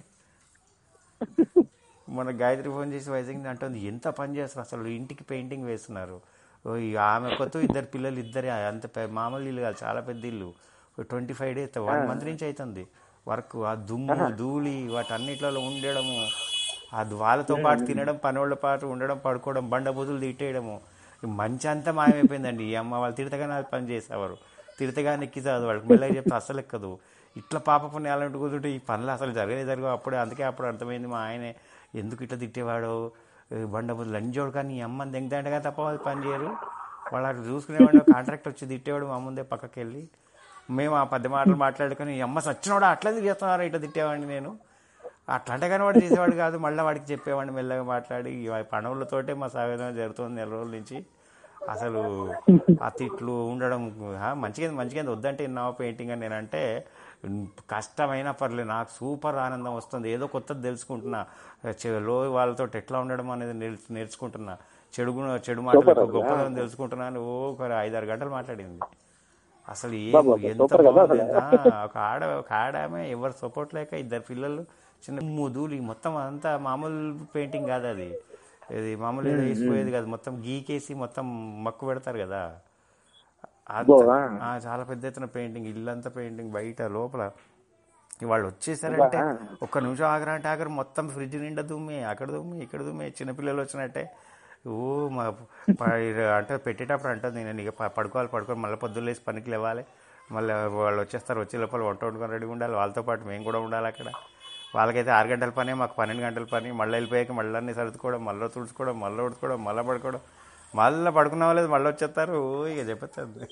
మన గాయత్రి ఫోన్ చేసి వైజాగ్ అంటుంది ఎంత పని చేస్తారు అసలు ఇంటికి పెయింటింగ్ వేస్తున్నారు ఓ ఈ ఆమె కొత్త ఇద్దరు పిల్లలు ఇద్దరే అంత పె- మామూలు ఇల్లు కాదు చాలా పెద్ద ఇల్లు twenty five days one month నుంచి అవుతుంది వర్క్ ఆ దుమ్ము ధూళి వాటన్నిట్లలో ఉండడము ఆ వాళ్ళతో పాటు తినడం పనోళ్ళ పాటు ఉండడం పడుకోవడం బండ బుద్ధులు తిట్టేయడము ఈ మంచి అంతా మాయమైపోయిందండి ఈ అమ్మ వాళ్ళు తిడతగానే అది పని చేసేవారు తిడతగానే ఎక్కిసాదు వాళ్ళకి మెల్లగా చెప్తే అస్సలు ఎక్కదు ఇట్లా పాప పుణ్యాలంటూ కూర్చుంటే ఈ పనులు అసలు జరగలే జరగవు అప్పుడే అందుకే అప్పుడు అర్థమైంది మా ఆయనే ఎందుకు ఇట్లా తిట్టేవాడు ఈ బండ బుద్ధులు లంజోడు కానీ ఈ అమ్మని దెంగదండగా తప్ప వాళ్ళు పని చేయరు వాళ్ళు అక్కడ చూసుకునేవాడు కాంట్రాక్ట్ వచ్చి తిట్టేవాడు మా ముందే పక్కకి వెళ్ళి మేము ఆ పది మాటలు మాట్లాడుకొని ఈ అమ్మ సచ్చినోడా అట్లా చేస్తున్నారా ఇట్లా తిట్టేవాడిని నేను అట్లా కానీ వాడు చేసేవాడు కాదు మళ్ళీ వాడికి చెప్పేవాడిని మెల్లగా మాట్లాడి ఈ పనులతోటే మా సావేదన జరుగుతుంది నెల రోజుల నుంచి అసలు ఆ తిట్లు ఉండడం ఆ, మంచిగా మంచిగా వద్దంటే విన్నావా పెయింటింగ్ అని నేనంటే ఉమ్, కష్టమైనా పర్లేదు నాకు సూపర్ ఆనందం వస్తుంది ఏదో కొత్తది తెలుసుకుంటున్నా చె- లో వాళ్ళతో ఎట్లా ఉండడం అనేది నేర్చు నేర్చుకుంటున్నా చెడు గుణ- చెడు మాటలు గొప్పదనం తెలుసుకుంటున్నాను ఓ ఒక ఐదారు గంటలు మాట్లాడింది అసలు ఏం బాబా, ఎంత సూపర్ కదా బాగుంది ఆ, ఒక ఆడ ఒక ఆడామే ఎవరు సపోర్ట్ లేక ఇద్దరు పిల్లలు చిన్న ముదులు మొత్తం అంతా మామూలు పెయింటింగ్ కాదు అది ఇది మామూలు ఏదో వేసిపోయేది కాదు మొత్తం గీకేసి మొత్తం మక్కు పెడతారు కదా అంత- అబ్బో, ఆ. ఆ, చాలా పెద్ద ఎత్తున పెయింటింగ్ ఇల్లంతా పెయింటింగ్ బయట లోపల వాళ్ళు వచ్చేసారంటే ఒక్క నిమిషం ఆగరా అంటే ఆగరు మొత్తం ఫ్రిడ్జ్ నిండా దుమ్మి అక్కడ దుమ్మి ఇక్కడ దుమ్మి చిన్నపిల్లలు వచ్చినట్టే ఓ మా ప- అంటే పెట్టేటప్పుడు అంటుంది నేను ఇక ప- పడుకోవాలి పడుకోవాలి మళ్ళీ పొద్దున్న లేసి పనికి లేవాలి మళ్ళీ వాళ్ళు వచ్చేస్తారు వచ్చే లోపల వంట వండుకొని రెడీగా ఉండాలి వాళ్ళతో పాటు మేము కూడా ఉండాలి అక్కడ వాళ్ళకైతే ఆరు గంటల పని మాకు పన్నెండు గంటల పని మళ్ళీ వెళ్ళిపోయాక మళ్ళీ అన్ని సర్దుకోవడం మళ్ళీ తుడుచుకోవడం మళ్ళీ ఉడుచుకోవడం మళ్ళీ పడుకోవడం మళ్ళీ పడుకున్న వాళ్ళది మళ్ళీ వచ్చేస్తారు ఓ ఇక చెప్పచ్చు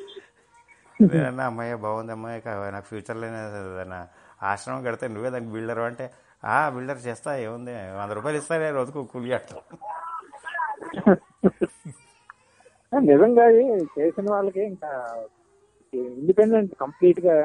నేనన్నా అమ్మాయి బాగుంది అమ్మాయి కా- నాకు ఫ్యూచర్లో నా ఆశ్రమం కడితే నువ్వే దానికి బిల్డర్ అంటే ఆ బిల్డర్ చేస్తా ఏముంది వంద రూపాయలు ఇస్తారే రోజుకు కూలి అట్లా నిజంగా ఇది చేసిన వాళ్ళకి ఇంకా ఇండిపెండెంట్ కంప్లీట్ గా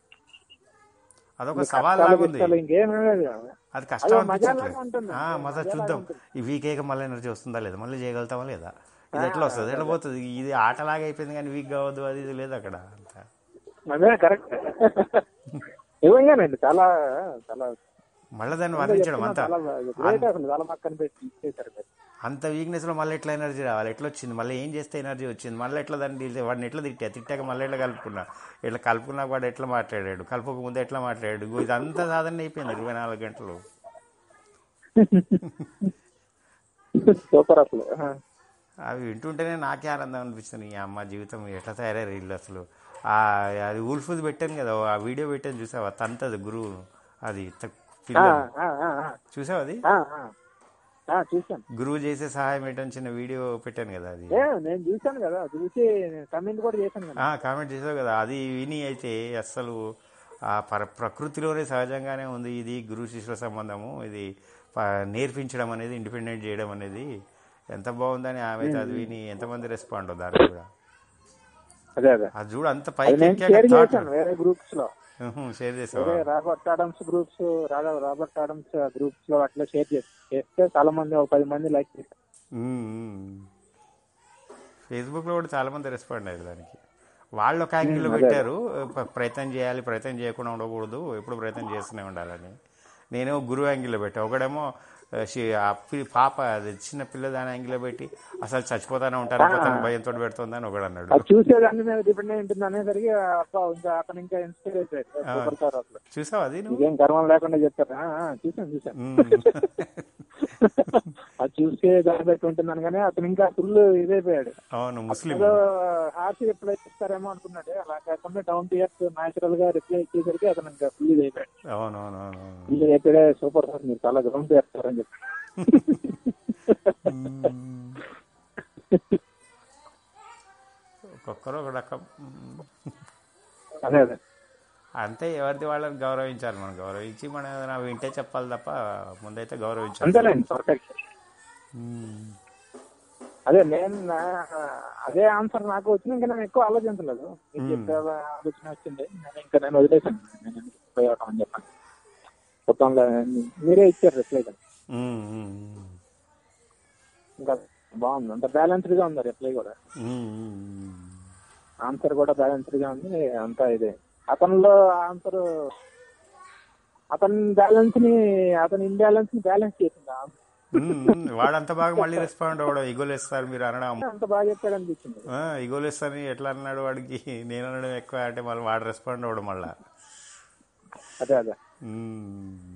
అదొక సవాల్ కష్టాలు లాగుంది గిష్టాలు ఇంకేం లేదు అది కష్టం అదో మజాలాగా అనిపించట్లేదు ఉంటుంది. ఆ, మజా మజాలాగా చూద్దాం ఉంటుంది. ఈ వీక్ అయ్యాక మళ్ళీ ఎనర్జీ వస్తుందా లేదా మళ్ళీ చేయగలుగుతామా లేదా ఇది ఎట్లా వస్తుంది ఎట్లా పోతుంది ఇది ఆటలాగా అయిపోయింది కానీ వీక్ కావద్దు అది ఇది లేదు అక్కడ అంతా అదే కరెక్ట్ నిజంగానండి చాలా చాలా మళ్ళీ దాన్ని వర్ణించడం అంతా చాలా గ్రేట్ అసలు చాలా బాగా కనిపెట్టి చేశారు మీరు. అంత వీక్నెస్ లో మళ్ళీ ఎట్లా ఎనర్జీ రావాలి ఎట్లా వచ్చింది మళ్ళీ ఏం చేస్తే ఎనర్జీ వచ్చింది మళ్ళీ ఎట్లా దాన్ని డీల్ చే- వాడిని ఎట్లా తిట్టా తిట్టాక మళ్ళీ ఎట్లా కలుపుకున్నా ఇట్లా కలుపుకున్నాక వాడు ఎట్లా మాట్లాడాడు కలుపుక ముందు ఎట్లా మాట్లాడాడు ఇగో ఇదంతా సాధన అయిపోయింది ఇరవై నాలుగు గంటలు సూపర్ అసలు ఆ. అవి వింటుంటేనే నాకే ఆనందం అనిపిస్తుంది ఈ అమ్మ జీవితం ఎట్లా తయారయ్యారు ఇల్లు అసలు ఆ అది ఊల్ఫుది పెట్టాను కదా ఆ వీడియో పెట్టాను చూసావా తంతది గురువు అది త- ఆ, పిల్లలు ఆ, ఆ, ఆ. చూసావు అది ఆ, ఆ. ఆ, చూశాను గురువు చేసే సహాయం ఏంటని చిన్న వీడియో పెట్టాను కదా అది ఏ నేను చూశాను కదా చూసి కమెంట్ కూడా చేశాను కదా ఆ, కామెంట్ చేసావు కదా అది విని అయితే అస్సలు ఆ పర ప్రకృతిలోనే సహజంగానే ఉంది ఇది గురు శిష్యుల సంబంధము ఇది ప- నేర్పించడం అనేది ఇండిపెండెంట్ చేయడం అనేది ఎంత బాగుందని ఆమె అయితే అది విని ఎంతమంది రెస్పాండ్ దానికి కూడా అదే అదే అది చూడు అంత అది పైకి నేను షేర్ ఎక్కాక చేశాను వేరే గ్రూప్స్ లో షేర్ చేసావా వేరే Robert Adams groups Robert Adams groups లో అట్లా షేర్ చేసి చేస్తే చాలా మంది ఒక పది మంది లైక్ చేశారు ఫేస్బుక్ లో కూడా చాలా మంది రెస్పాండ్ అయ్యారు దానికి వాళ్ళు ఒక యాంగిల్లో అదే. పెట్టారు ప- ప్రయత్నం చేయాలి ప్రయత్నం చేయకుండా ఉండకూడదు ఎప్పుడు ప్రయత్నం చేస్తూనే ఉండాలని నేనేమో గురువు యాంగిల్లో పెట్టా ఒకడేమో ఆ, షి- ఆ పి- పాప అది చిన్న పిల్ల దాని యాంగిల్లో పెట్టి అసలు చచ్చిపోతానే ఉంటాను పోతాను భయంతో పెడుతుందని ఒకడు అన్నాడు అది చూసేదాన్ని మీద డిపెండ్ అయి ఉంటుంది అనేసరికి అబ్బా, ఇంకా అతను ఇంకా ఇన్స్పైర్ అయిపోయాడు సూపర్ స్టార్ అసలు చూసావా అది నువ్వు ఇదేం గర్వం లేకుండా చెప్తారు ఆ, ఆ, చూశాను చూశాను మ్మ్. అది చూసే దాన్ని బట్టి ఉంటుంది అనగానే అతను ఇంకా ఫుల్ ఇదైపోయాడు అవును ముస్లిం ఏదో హార్ట్ రిప్లై ఇస్తారేమో అనుకున్నాడు అలా కాకుండా డౌన్ టు ఎర్త్ న్యాచురల్ గా రిప్లై ఇచ్చేసరికి అతను ఇంకా ఫుల్ ఇదైపోయాడు అవును అవును అవును ఫుల్ అయిపోయాడే సూపర్ సార్ మీరు చాలా డౌన్ టు ఎర్త్ అని చెప్పి మ్మ్. ఒక్కొక్కరు ఒక రకం మ్మ్. అదే అదే అంతే ఎవరిది వాళ్ళని గౌరవించాలి మనం గౌరవించి మనం ఏదైనా వింటే చెప్పాలి తప్ప ముందైతే గౌరవించాలి అంతేలేండి పర్ఫెక్ట్ మ్మ్. అదే నేను నా- అదే ఆన్సర్ నాకు వచ్చింది ఇంకా నేను ఎక్కువ ఆలోచించలేదు మీకు చెప్పే ఆలోచన వచ్చింది నేను ఇంకా నేను వదిలేసాను నేను ఎందుకు పోయవటం అని చెప్పాను మొత్తంలో మీరే ఇచ్చారు రిప్లై మ్మ్. మ్మ్. ఇంకా బాగుంది అంత బ్యాలెన్స్డ్ గా ఉంది రిప్లై కూడా మ్మ్. ఆన్సర్ కూడా బ్యాలెన్స్డ్ గా ఉంది అంతా ఇదే అతనిలో ఆన్సర్ అతని బ్యాలెన్స్ ని అతని ఇంబ్యాలెన్స్ ని బ్యాలెన్స్ చేసింది ఆ answer. మ్మ్. వాడంత బాగా మళ్ళీ రెస్పాండ్ అవ్వడం ఇగోలు ఇస్తారు మీరు అనడం అంత బాగా చెప్పాడు అనిపించింది ఆ, ఇగోలు ఇస్తారని ఎట్లా అన్నాడు వాడికి నేను అనడం ఎక్కువ అంటే మళ్ళీ వాడు రెస్పాండ్ అవ్వడం మళ్ళా అదే అదే మ్మ్.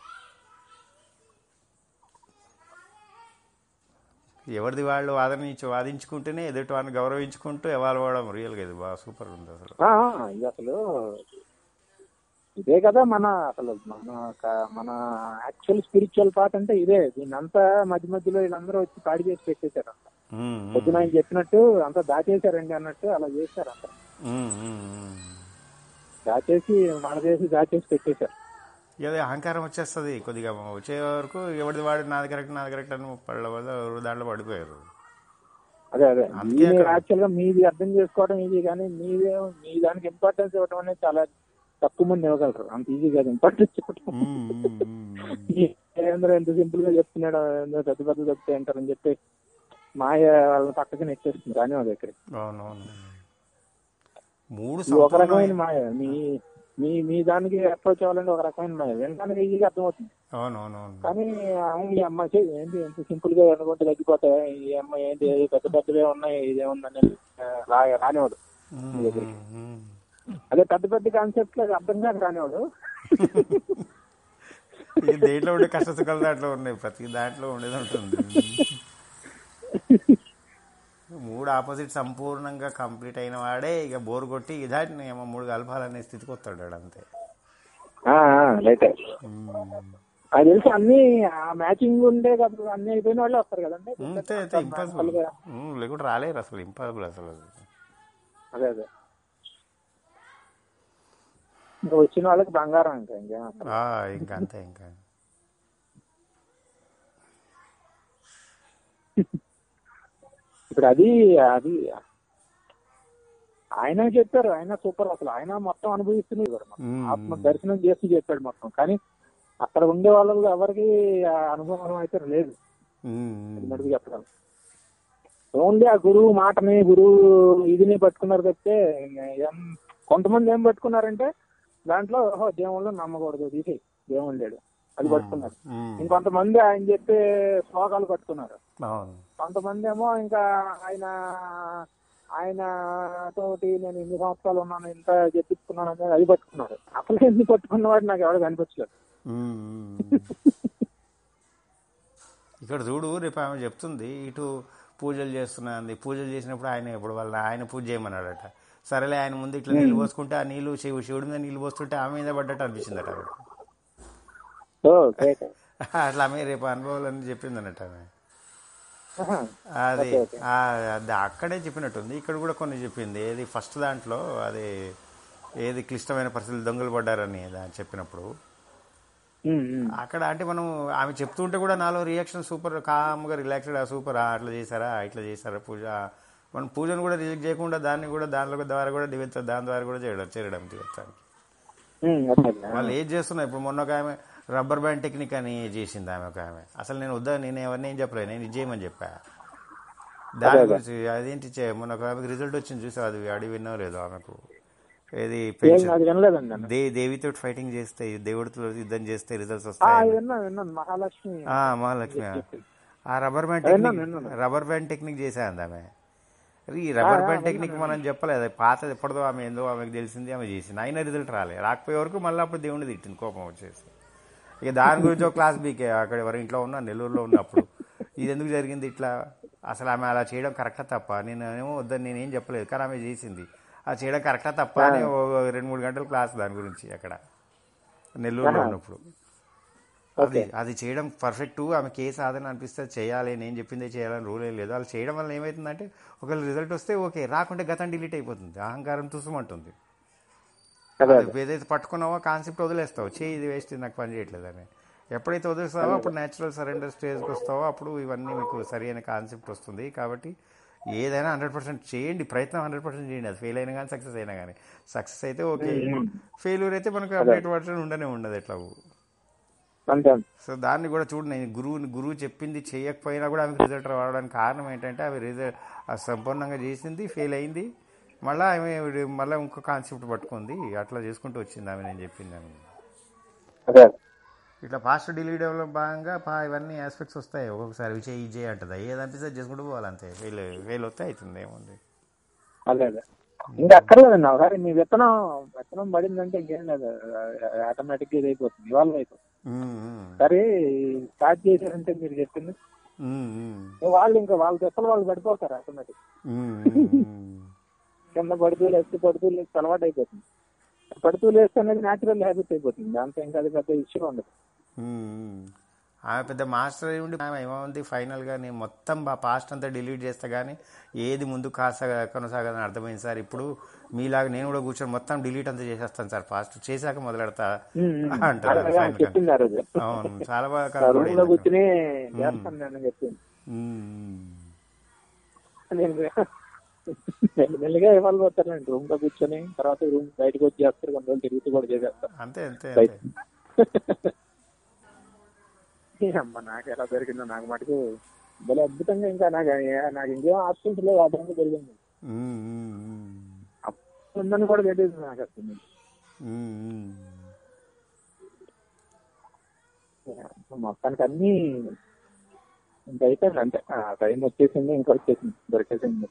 ఎవరిది వాళ్ళు వాదనించి వాదించుకుంటేనే ఎదుటి వాడిని గౌరవించుకుంటూ ఎవాల్వ్ అవ్వడం రియల్గా ఇది బాగా సూపర్ ఉంది అసలు ఆ, ఆ, ఇది అసలు ఇదే కదా మన అసలు మన క- మన యాక్చువల్ స్పిరిచువల్ పార్ట్ అంటే ఇదే దీన్ని అంతా మధ్య మధ్యలో వీళ్ళందరూ వచ్చి పాడి చేసి పెట్టేశారు అంత మ్మ్. పొద్దున ఆయన చెప్పినట్టు అంతా దాచేశారండి అన్నట్టు అలా చేశారు అంత మ్మ్. మ్మ్. దాచేసి మన చేసి దాచేసి పెట్టేశారు ఏదో అహంకారం వచ్చేస్తుంది కొద్దిగా వచ్చే వరకు ఎవరిది వాడు నాది కరెక్ట్ నాది కరెక్ట్ అని పళ్ళ వల్ల ఎవరు దాంట్లో పడిపోయారు అదే అదే అందుకే మీది అక్కడ- యాక్చువల్ గా మీది అర్థం చేసుకోవడం ఈజీ కానీ మీదే మీ దానికి ఇంపార్టెన్స్ ఇవ్వడం అనేది చాలా తక్కువ మంది ఇవ్వగలరు అంత ఈజీ కాదు ఇంపార్టెన్స్ ఇవ్వడం మ్మ్. మ్మ్. మ్మ్. ఈ ఏంద్ర ఎంత సింపుల్ గా చెప్తున్నాడు ఏందో పెద్ద పెద్ద చెప్తే అంటారని చెప్పి మాయ వాళ్ళని పక్కకి నెట్టేస్తుంది కానీ అది ఇక్కడ అవునవును మూడు ఇది ఒక రకమైన సంపూర్ణమైన మాయ మీ మీ మీ దానికి అప్రోచ్ అవ్వాలంటే ఒక రకమైన మాయ వినడానికి ఈజీగా అర్థమవుతుంది అవునవునవును కానీ ఆ, ఈ అమ్మాయి చే- ఏంటి ఎంత సింపుల్ గా అనుకుంటే తగ్గిపోతాయి ఈ అమ్మాయి ఏంటి పెద్ద పెద్దవే ఉన్నాయి ఇదేముందని రా- రానివాడు మ్మ్. మ్మ్. అదే పెద్ద పెద్ద కాన్సెప్ట్ అర్థం కాదు రానివాడు ఇది దేంట్లో ఉండే కష్ట సుఖాలు దాంట్లో ఉన్నాయి ప్రతి దాంట్లో ఉండేది ఉంటుంది మూడు ఆపోజిట్ సంపూర్ణంగా కంప్లీట్ అయిన వాడే ఇక బోర్ కొట్టి ఇదాన్ని ఏమో మూడు కలపాలనే స్థితికి వస్తాడు వాడు అంతే లైట్ మ్మ్. అది తెలిసి అన్ని ఆ మ్యాచింగ్ ఉండే కదా అన్ని అయిపోయిన వాళ్ళే వస్తారు కదండి అంతే అయితే ఇంపాసిబుల్ లేకుంటే రాలేరు అసలు ఇంపాసిబుల్ అసలు అది. అదే అదే ఇంకా వచ్చిన వాళ్ళకి బంగారం ఇంకా ఇంకేం అసలు. ఆ, ఇంకా అంతే ఇంకా ఇప్పుడు అది అది ఆయన చెప్పారు ఆయన సూపర్ అసలు ఆయన మొత్తం అనుభవిస్తున్నారు కూడా మొత్తం. మ్మ్. ఆత్మ దర్శనం చేసి చెప్పాడు మొత్తం కానీ అక్కడ ఉండే వాళ్ళకి ఎవరికి ఆ అనుభవం అయితే లేదు మ్మ్. నడుపు చెప్పడం ఓన్లీ ఆ గురువు మాటని గురువు ఇదిని పట్టుకున్నారు తప్పితే ఏం- కొంతమంది ఏం పట్టుకున్నారంటే దాంట్లో ఓహో దేవుళ్ళు నమ్మకూడదు తీసేయి దేవుడు లేడు అది పట్టుకున్నారు మ్మ్. ఇంకొంతమంది ఆయన చెప్పే శ్లోకాలు పట్టుకున్నారు అవును కొంతమంది ఏమో ఇంకా ఆయన ఆయన తోటి నేను ఇన్ని సంవత్సరాలు ఉన్నాను ఇంత చెప్పించుకున్నాను అనేది అది పట్టుకున్నారు అసలు ఎందుకు పట్టుకున్నవాడు నాకు ఎవరు కనిపించలేదు మ్మ్. ఇక్కడ చూడు రేపు ఆమె చెప్తుంది ఇటు పూజలు చేస్తున్నది పూజలు చేసినప్పుడు ఆయన ఇప్పుడు వాళ్ళ ఆయన పూజ చేయమన్నాడట సరేలే ఆయన ముందు ఇట్లా నీళ్ళు పోసుకుంటే ఆ నీళ్ళు శివు శివుడి మీద నీళ్ళు పోస్తుంటే ఆమె మీద పడ్డట్టు అనిపించిందట ఆవిడ ఓ గ్రేట్ అట్లా ఆమె రేపు అనుభవాలని చెప్పింది అన్నట్టు ఆమె ఆహా. అది ఓకే, ఓకే. ఆ, అది అక్కడే చెప్పినట్టుంది ఇక్కడ కూడా కొన్ని చెప్పింది ఏది ఫస్ట్ దాంట్లో అది ఏది క్లిష్టమైన పరిస్థితులు దొంగలు పడ్డారని దాన్ని చెప్పినప్పుడు ఉమ్, ఉమ్. అక్కడ అంటే మనం ఆమె చెప్తుంటే కూడా నాలో రియాక్షన్ సూపర్ కామ్గా రిలాక్స్డ్ సూపర్ అట్లా చేశారా ఇట్లా చేశారా పూజ మనం పూజను కూడా రిజెక్ట్ చేయకుండా దాన్ని కూడా దానిలో ద్వారా కూడా దిగొచ్చు దాని ద్వారా కూడా చేయడం చేరడం దిగొచ్చానికి ఉమ్, అదే అదే. వాళ్ళు ఏం చేస్తున్నారు ఇప్పుడు మొన్న ఒక ఆమె రబ్బర్ బ్యాండ్ టెక్నిక్ అని చేసింది ఆమె ఒక ఆమె అసలు నేను వద్దా నేను ఎవరిని ఏం చెప్పలేదు నేను ఇది చేయమని చెప్పా దాని గురించి అదేంటి చే- మొన్న ఒక ఆమెకు రిజల్ట్ వచ్చింది చూసావు అది అడిగి విన్నావు లేదు ఆమెకు ఏది ఏం పెన్షన్ అది వినలేదండి నేను దే దేవితో ఫైటింగ్ చేస్తే దేవుడితో యుద్ధం చేస్తే రిజల్ట్స్ ఆ, వస్తాయి విన్నాను విన్నాను మహాలక్ష్మి ఆ, మహాలక్ష్మి ఆ రబ్బర్ బ్యాండ్ విన్నాను, టెక్నిక్ విన్నాను. రబ్బర్ బ్యాండ్ టెక్నిక్ చేసేది ఆమె ఈ రబ్బర్ బ్యాండ్ టెక్నిక్ మనం చెప్పలేదు అది పాతది ఎప్పటిదో ఆమె ఏందో ఆమెకు తెలిసింది ఆమె చేసింది అయినా రిజల్ట్ రాలే రాకపోయే వరకు మళ్ళీ అప్పుడు దేవుడిని తిట్టింది కోపం వచ్చేసి ఇక దాని గురించి ఒక క్లాస్ బీకే అక్కడ ఎవరి ఇంట్లో ఉన్నా నెల్లూరులో ఉన్నప్పుడు ఇది ఎందుకు జరిగింది ఇట్లా అసలు ఆమె అలా చేయడం కరెక్టా తప్ప నేను ఏమో వద్దని నేనేం చెప్పలేదు కానీ ఆమె చేసింది అది చేయడం కరెక్టా తప్ప అని ఓ రెండు మూడు గంటలు క్లాస్ దాని గురించి అక్కడ నెల్లూరులో ఉన్నప్పుడు అది అది చేయడం పర్ఫెక్ట్ ఆమె కేసు ఆదని అనిపిస్తే చేయాలి నేను చెప్పిందే చేయాలని రూల్ ఏం లేదు వాళ్ళు చేయడం వల్ల ఏమవుతుందంటే ఒకవేళ రిజల్ట్ వస్తే ఓకే రాకుంటే గతం డిలీట్ అయిపోతుంది అహంకారం తుసమంటుంది అదే అది ఏదైతే పట్టుకున్నావో కాన్సెప్ట్ వదిలేస్తావు చేయి ఇది వేస్ట్ ఇది నాకు పని చేయట్లేదు అని ఎప్పుడైతే వదిలేస్తావో అప్పుడు న్యాచురల్ సరెండర్ స్టేజ్కి వస్తావో అప్పుడు ఇవన్నీ మీకు సరి అయిన కాన్సెప్ట్ వస్తుంది కాబట్టి ఏదైనా హండ్రెడ్ పర్సెంట్ చేయండి ప్రయత్నం హండ్రెడ్ పర్సెంట్ చేయండి అది ఫెయిల్ అయినా కానీ సక్సెస్ అయినా కానీ సక్సెస్ అయితే ఓకే ఫెయిల్యూర్ అయితే మనకు అప్డేట్ వర్షన్ ఉండనే ఉండదు ఎట్లా అంతే అంతే. సో దాన్ని కూడా చూడు నేను గురువుని గురువు చెప్పింది చేయకపోయినా కూడా ఆమెకు రిజల్ట్ రావడానికి కారణం ఏంటంటే ఆమె రిజల్ట్ సంపూర్ణంగా చేసింది ఫెయిల్ అయింది మళ్ళీ ఆమె మళ్ళీ ఇంకో కాన్సెప్ట్ పట్టుకుంది అట్లా చేసుకుంటూ వచ్చింది ఆమె నేను చెప్పింది ఆమె అదే అదే. ఇట్లా ఫాస్ట్ డిలీట్ డెవలప్ భాగంగా పా ఇవన్నీ ఆస్పెక్ట్స్ వస్తాయి ఒక్కొక్కసారి విజయ్ ఈ చేయి అంటుంది ఏది అనిపిస్తే అది చేసుకుంటూ పోవాలి అంతే ఫెయిల్ ఫెయిల్ వస్తే అవుతుంది ఏముంది అదే అదే ఇంకా అక్కర్లేదండి ఒకసారి మీ విత్తనం విత్తనం పడిందంటే ఇంకేం లేదు ఆటోమేటిక్ గా ఇది అయిపోతుంది ఇవాళ అయిపోతుంది ఉమ్, ఉమ్, సరే స్టార్ట్ చేశారంటే మీరు చెప్పింది ఉమ్, ఉమ్, వాళ్ళు ఇంకా వాళ్ళ తెప్పలు వాళ్ళు పడిపోతారు ఆటోమేటిక్ ఉమ్, ఉమ్, కింద పడుతూ లేస్తే పడుతూ లేస్తే అలవాటు అయిపోతుంది పడుతూ లేస్తే అనేది న్యాచురల్ హ్యాబిట్ అయిపోతుంది దాంతో ఇంకా అది పెద్ద ఇష్యూ ఉండదు ఉమ్. ఆమె పెద్ద మాస్టర్ అయి ఉండి ఆమె ఏమంది ఫైనల్గా నేను మొత్తం ఆ పాస్ట్ అంతా డిలీట్ చేస్తా కానీ ఏది ముందు కాస్త కొనసాగదని అర్థమైంది సార్ ఇప్పుడు మీలాగా నేను కూడా కూర్చొని మొత్తం డిలీట్ అంతా చేసేస్తాను సార్ పాస్ట్ చేశాక మొదలెడతా అంటారు అలాగే ఆమె ఫైనల్ చెప్పింది ఆ రోజు అవును చాలా బాగా రూమ్ లో కనపడింది కూర్చుని చేస్తాను నేను చెప్పింది ఉమ్, నేను మెల్లి- మెల్లిగా ఇవ్వాలి పోతానండి రూమ్ లో కూర్చొని తర్వాత రూమ్ బయటకు వచ్చి చేస్తారు కొన్ని రోజులు తిరుగుతూ కూడా చేసేస్తారు అంతే అంతే బయట అంతే అమ్మ నాకు ఎలా దొరికిందో నాకు మటుకు భలే అద్భుతంగా ఇంకా నాకు నాకు ఇంకేం ఆప్షన్స్ లేవు ఆ టైంలో దొరికింది ఉమ్, ఉమ్, ఉమ్. అప్పుడు ఉందని కూడా తెలియదు నాకు అసలు ఉమ్, ఉమ్. మొత్తానికి అన్ని ఇంకా అయిపోయింది అంతే ఆ టైం వచ్చేసింది ఇంకా వచ్చేసింది దొరికేసింది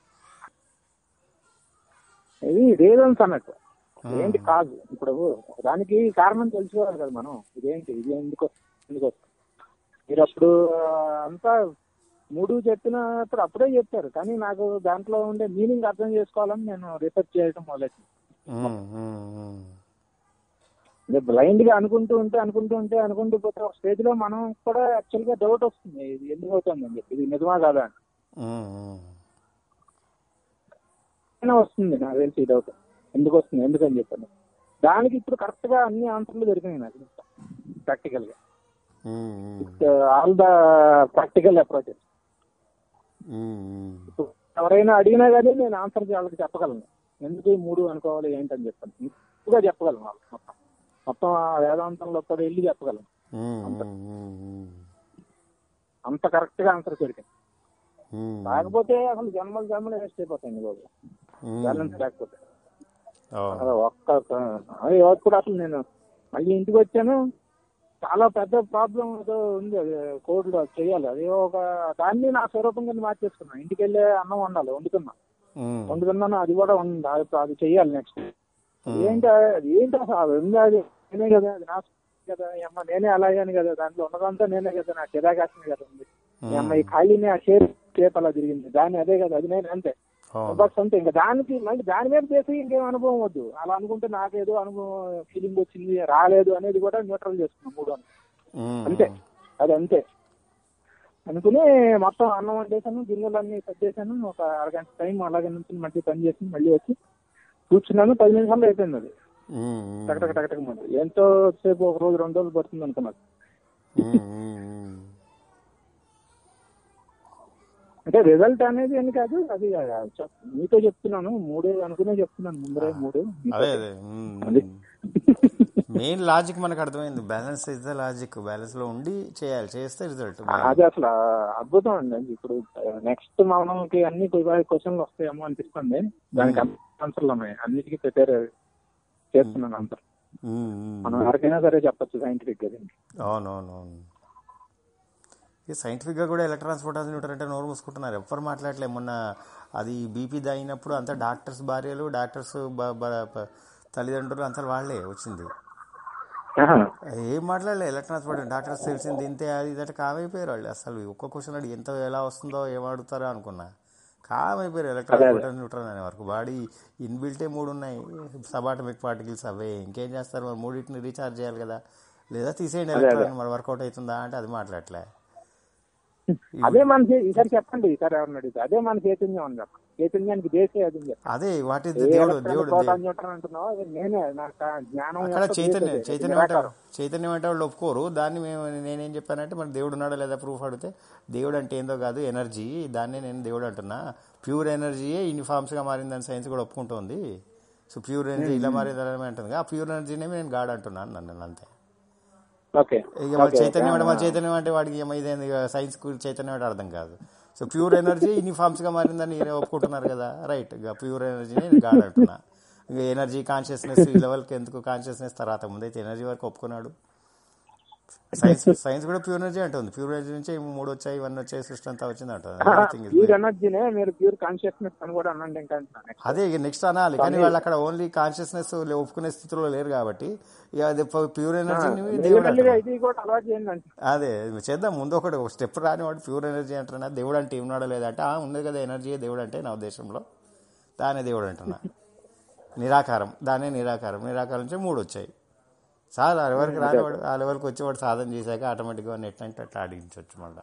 ఇది రీజన్స్ అన్నట్టు ఏంటి కాదు ఇప్పుడు దానికి కారణం తెలుసుకోవాలి కదా మనం ఇదేంటి ఇది ఎందుకు ఎందుకు వస్తుంది? మీరు అప్పుడు ఆ, అంతా మూడు చెప్పినప్పుడు అప్పుడే చెప్పారు కానీ నాకు దాంట్లో ఉండే మీనింగ్ అర్థం చేసుకోవాలని నేను రీసెర్చ్ చేయడం మొదలెట్టాను ఉమ్, ఉమ్, ఉమ్. అంటే బ్లైండ్ గా అనుకుంటూ ఉంటే అనుకుంటూ ఉంటే అనుకుంటూ పోతే ఒక స్టేజ్ లో మనం కూడా యాక్చువల్ గా డౌట్ వస్తుంది ఇది ఎందుకు అవుతుంది అని చెప్పి ఇది నిజమా కాదా అని ఉమ్, ఉమ్. అయినా వస్తుంది నాకు తెలిసి ఈ డౌట్ ఎందుకు వస్తుంది ఎందుకు అని చెప్పాను దానికి ఇప్పుడు కరెక్ట్ గా అన్ని ఆన్సర్లు దొరికినాయి నాకు ప్రాక్టికల్ గా ఉమ్, ఉమ్. ఆల్ ద ప్రాక్టికల్ అప్రోచెస్ ఉమ్, ఉమ్. ఎవరైనా అడిగినా కానీ నేను ఆన్సర్ వాళ్ళకి చెప్పగలను ఎందుకు ఈ మూడు అనుకోవాలి ఏంటని చెప్పాను ఎక్కువగా చెప్పగలను వాళ్ళకి మొత్తం మొత్తం ఆ వేదాంతంలో కూడా వెళ్ళి చెప్పగలను ఉమ్, ఉమ్, ఉమ్. అంత కరెక్ట్ గా ఆన్సర్ దొరికింది ఉమ్. కాకపోతే అసలు జన్మలు జన్మలు వేస్ట్ అయిపోతాయండి బాబు ఉమ్. బ్యాలెన్స్ లేకపోతే అవును. అదే ఒక్క అదే ఎవరు కూడా అసలు నేను మళ్ళీ ఇంటికి వచ్చాను చాలా పెద్ద ప్రాబ్లం ఏదో ఉంది అది కోడ్ లో చేయాలి అది ఒక దాన్ని నా స్వరూపం కింద మార్చేసుకున్నా ఇంటికి వెళ్ళే అన్నం వండాలి వండుకున్నా ఉమ్. వండుకున్నాను అది కూడా ఉంది అది అది చెయ్యాలి నెక్స్ట్ ఏంటి అది ఏంటి అసలు అది ఉంది అది నేనే కదా అది నా కదా ఈ అమ్మ నేనే అలా అయ్యాను కదా దాంట్లో ఉన్నదంతా నేనే కదా నా చిరాకాశమే కదా ఉంది ఈ అమ్మ ఈ ఖాళీని ఆ షేర్ షేప్ అలా తిరిగింది దాన్ని అదే కదా అది నేను అంతే అవును. బస్ అంతే ఇంకా దానికి మళ్ళీ దాని మీద చేసి ఇంకేం అనుభవం వద్దు అలా అనుకుంటే నాకేదో అనుభవం ఫీలింగ్ వచ్చింది రాలేదు అనేది కూడా న్యూట్రల్ చేసుకున్నాం మూడు అని ఉమ్. అంతే అది అంతే అనుకుని మొత్తం అన్నం వండేసాను గిన్నెలు అన్ని సెట్ చేశాను ఒక అరగంట టైం అలాగే నుంచి మళ్ళీ పని చేసి మళ్ళీ వచ్చి కూర్చున్నాను పది నిమిషాల్లో అయిపోయింది అది ఉమ్, ఉమ్. టకటక టకటక మంది ఎంతో సేపు ఒక రోజు రెండు రోజులు పడుతుంది అనుకున్నాను ఉమ్, ఉమ్, ఉమ్. అంటే రిజల్ట్ అనేది అని కాదు అది చెప్- మీతో చెప్తున్నాను మూడు అనుకునే చెప్తున్నాను ముందరే మూడు అదే అదే అది. మెయిన్ లాజిక్ మనకు అర్థమైంది balance is the logic balance లో ఉండి చేయాలి చేస్తే రిజల్ట్ అది అసలు అద్భుతం అండి ఇప్పుడు నెక్స్ట్ మనకి అన్ని క్వశ్చన్లు వస్తాయేమో అనిపిస్తుంది దానికి ఆన్సర్లు ఉన్నాయి అన్నిటికీ ప్రిపేర్ చేస్తున్నాను అంత మనం ఎవరికైనా సరే చెప్పచ్చు సైంటిఫిక్ గా దీనికి. అవునవునవును ఈ సైంటిఫిక్ గా కూడా ఎలక్ట్రాన్స్ ఫోటాన్స్ న్యూటర్ అంటే నోరు మూసుకుంటున్నారు ఎవ్వరు మాట్లాడలే మొన్న అది బీపీ దాగినప్పుడు అంతా డాక్టర్స్ భార్యలు డాక్టర్స్ బ- బ- బ- తల్లిదండ్రులు అంతా వాళ్ళే వచ్చింది ఆహా. ఏం మాట్లాడలే ఎలక్ట్రాన్స్ ఫోటో డాక్టర్స్ తెలిసింది ఇంతే అది ఇదంటే కామైపోయారు వాళ్ళు అసలు ఒక్క క్వశ్చన్ అడిగి ఎంత ఎలా వస్తుందో ఏం అడుగుతారో అనుకున్నా కామైపోయారు ఎలక్ట్రాన్ ఫోటోన్ న్యూట్రాన్ అనే వరకు బాడీ ఇన్బిల్టే మూడు ఉన్నాయి సబాటమిక్ పార్టికల్స్ అవే ఇంకేం చేస్తారు మరి మూడింటిని రీఛార్జ్ చేయాలి కదా లేదా తీసేయండి ఎలక్ట్రాన్ మరి వర్కౌట్ అవుతుందా అంటే అది మాట్లాడలే అదే మన చే- ఈసారి చెప్పండి ఈసారి ఎవరిని అడిగితే అదే మన చైతన్యం అని చెప్పండి చైతన్యానికి దేశే అది అని చెప్పండి అదే వాట్ ఇస్ ఏ దేవుడు ఎలక్ట్రాన్ దేవుడు ప్రోటాన్ దేవుడు న్యూట్రాన్ అంటున్నావు అది నేనే నాకు ఆ జ్ఞానం అక్కడ యొక్క చైతన్యం బేస్ అది. చైతన్యం అంటే నిరాకారం. చైతన్యం అంటే వాళ్ళు ఒప్పుకోరు దాన్ని మేము నేనేం చెప్పానంటే మరి దేవుడు ఉన్నాడో లేదా ప్రూఫ్ అడిగితే దేవుడు అంటే ఏందో కాదు ఎనర్జీ దాన్నే నేను దేవుడు అంటున్నా ప్యూర్ ఎనర్జీయే ఇన్ని ఫార్మ్స్గా మారిందని సైన్స్ కూడా ఒప్పుకుంటోంది సో ప్యూర్ ఎనర్జీ ఇలా మారిందని అంటుంది ఆ ప్యూర్ ఎనర్జీనే నేను గాడ్ అంటున్నాను నన్ను అంతే ఓకే ఇక మరి చైతన్యం అంటే మరి చైతన్యం అంటే వాడికి ఏమో ఇదేంది సైన్స్ కు చైతన్యం అంటే అర్థం కాదు సో ప్యూర్ ఎనర్జీ ఇన్ని ఫార్మ్స్ గా మారిందని ఈయన ఒప్పుకుంటున్నారు కదా రైట్ ఇక ప్యూర్ ఎనర్జీని నేను గాడ్ అంటున్నా ఇక ఎనర్జీ కాన్షియస్నెస్ ఈ లెవెల్కి ఎందుకు కాన్షియస్నెస్ తర్వాత ముందైతే ఎనర్జీ వరకు ఒప్పుకున్నాడు సైన్స్ సైన్స్ కూడా ప్యూర్ ఎనర్జీ అంటుంది ప్యూర్ ఎనర్జీ నుంచి ఈ మూడు వచ్చాయి ఇవన్నీ వచ్చాయి సృష్టి అంతా వచ్చింది అంటుంది Everything is ప్యూర్ ఎనర్జీనే మీరు ప్యూర్ కాన్షియస్నెస్ అని కూడా అనండి ఇంకా అంటున్నాను. అదే ఇక నెక్స్ట్ అనాలి కానీ వాళ్ళు అక్కడ ఓన్లీ కాన్షియస్నెస్ ఒప్పుకునే స్థితిలో లేరు కాబట్టి ఇక అది ప్యూర్ ఎనర్జీని దేవుడు మెల్లిమెల్లిగా అంటున్నారు. ఇది కూడా అలవాటు చేయండి అంటే అదే చేద్దాం ముందు ఒకటి ఒక స్టెప్ రాని వాడు ప్యూర్ ఎనర్జీ అంటున్నా దేవుడు అంటే ఉన్నాడో లేదంటే ఆ ఉంది కదా ఎనర్జీ దేవుడు అంటే నా ఉద్దేశంలో దానే దేవుడు అంటున్నా నిరాకారం దానే నిరాకారం నిరాకారం నుంచి మూడు వచ్చాయి సార్ ఆ లెవెల్కి రానివాడు ఆ లెవెల్కి వచ్చేవాడు సాధన చేశాక ఆటోమేటిక్గా నెట్ అంటే అట్లా అడిగించవచ్చు మళ్ళీ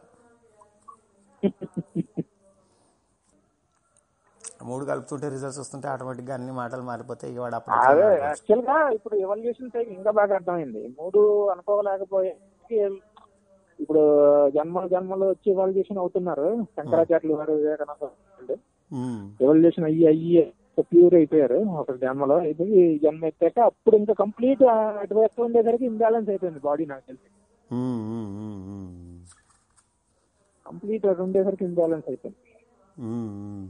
మూడు కలుపుతుంటే రిజల్ట్స్ వస్తుంటే ఆటోమేటిక్గా అన్ని మాటలు మారిపోతాయి ఇక వాడు అప్పుడు అదే యాక్చువల్ గా ఇప్పుడు ఎవల్యూషన్ టైం ఇంకా బాగా అర్థమైంది మూడు అనుకోలేకపోయే ఇప్పుడు జన్మలు జన్మలు వచ్చి ఎవల్యూషన్ అవుతున్నారు శంకరాచార్యులు గారు వివేకానంద వాళ్ళు ఉమ్, ఎవల్యూషన్ అయ్యి అయ్యి ప్యూర్ అయిపోయారు ఒక జన్మలో ఇది ఈ జన్మ ఎత్తాక అప్పుడు ఇంకా కంప్లీట్ అటువైపు ఉండేసరికి ఇంబ్యాలెన్స్ అయిపోయింది బాడీ నాకు తెలిసి ఉమ్, ఉమ్, ఉమ్, ఉమ్, కంప్లీట్ అటు ఉండేసరికి ఇంబ్యాలెన్స్ అయిపోయింది ఉమ్, ఉమ్.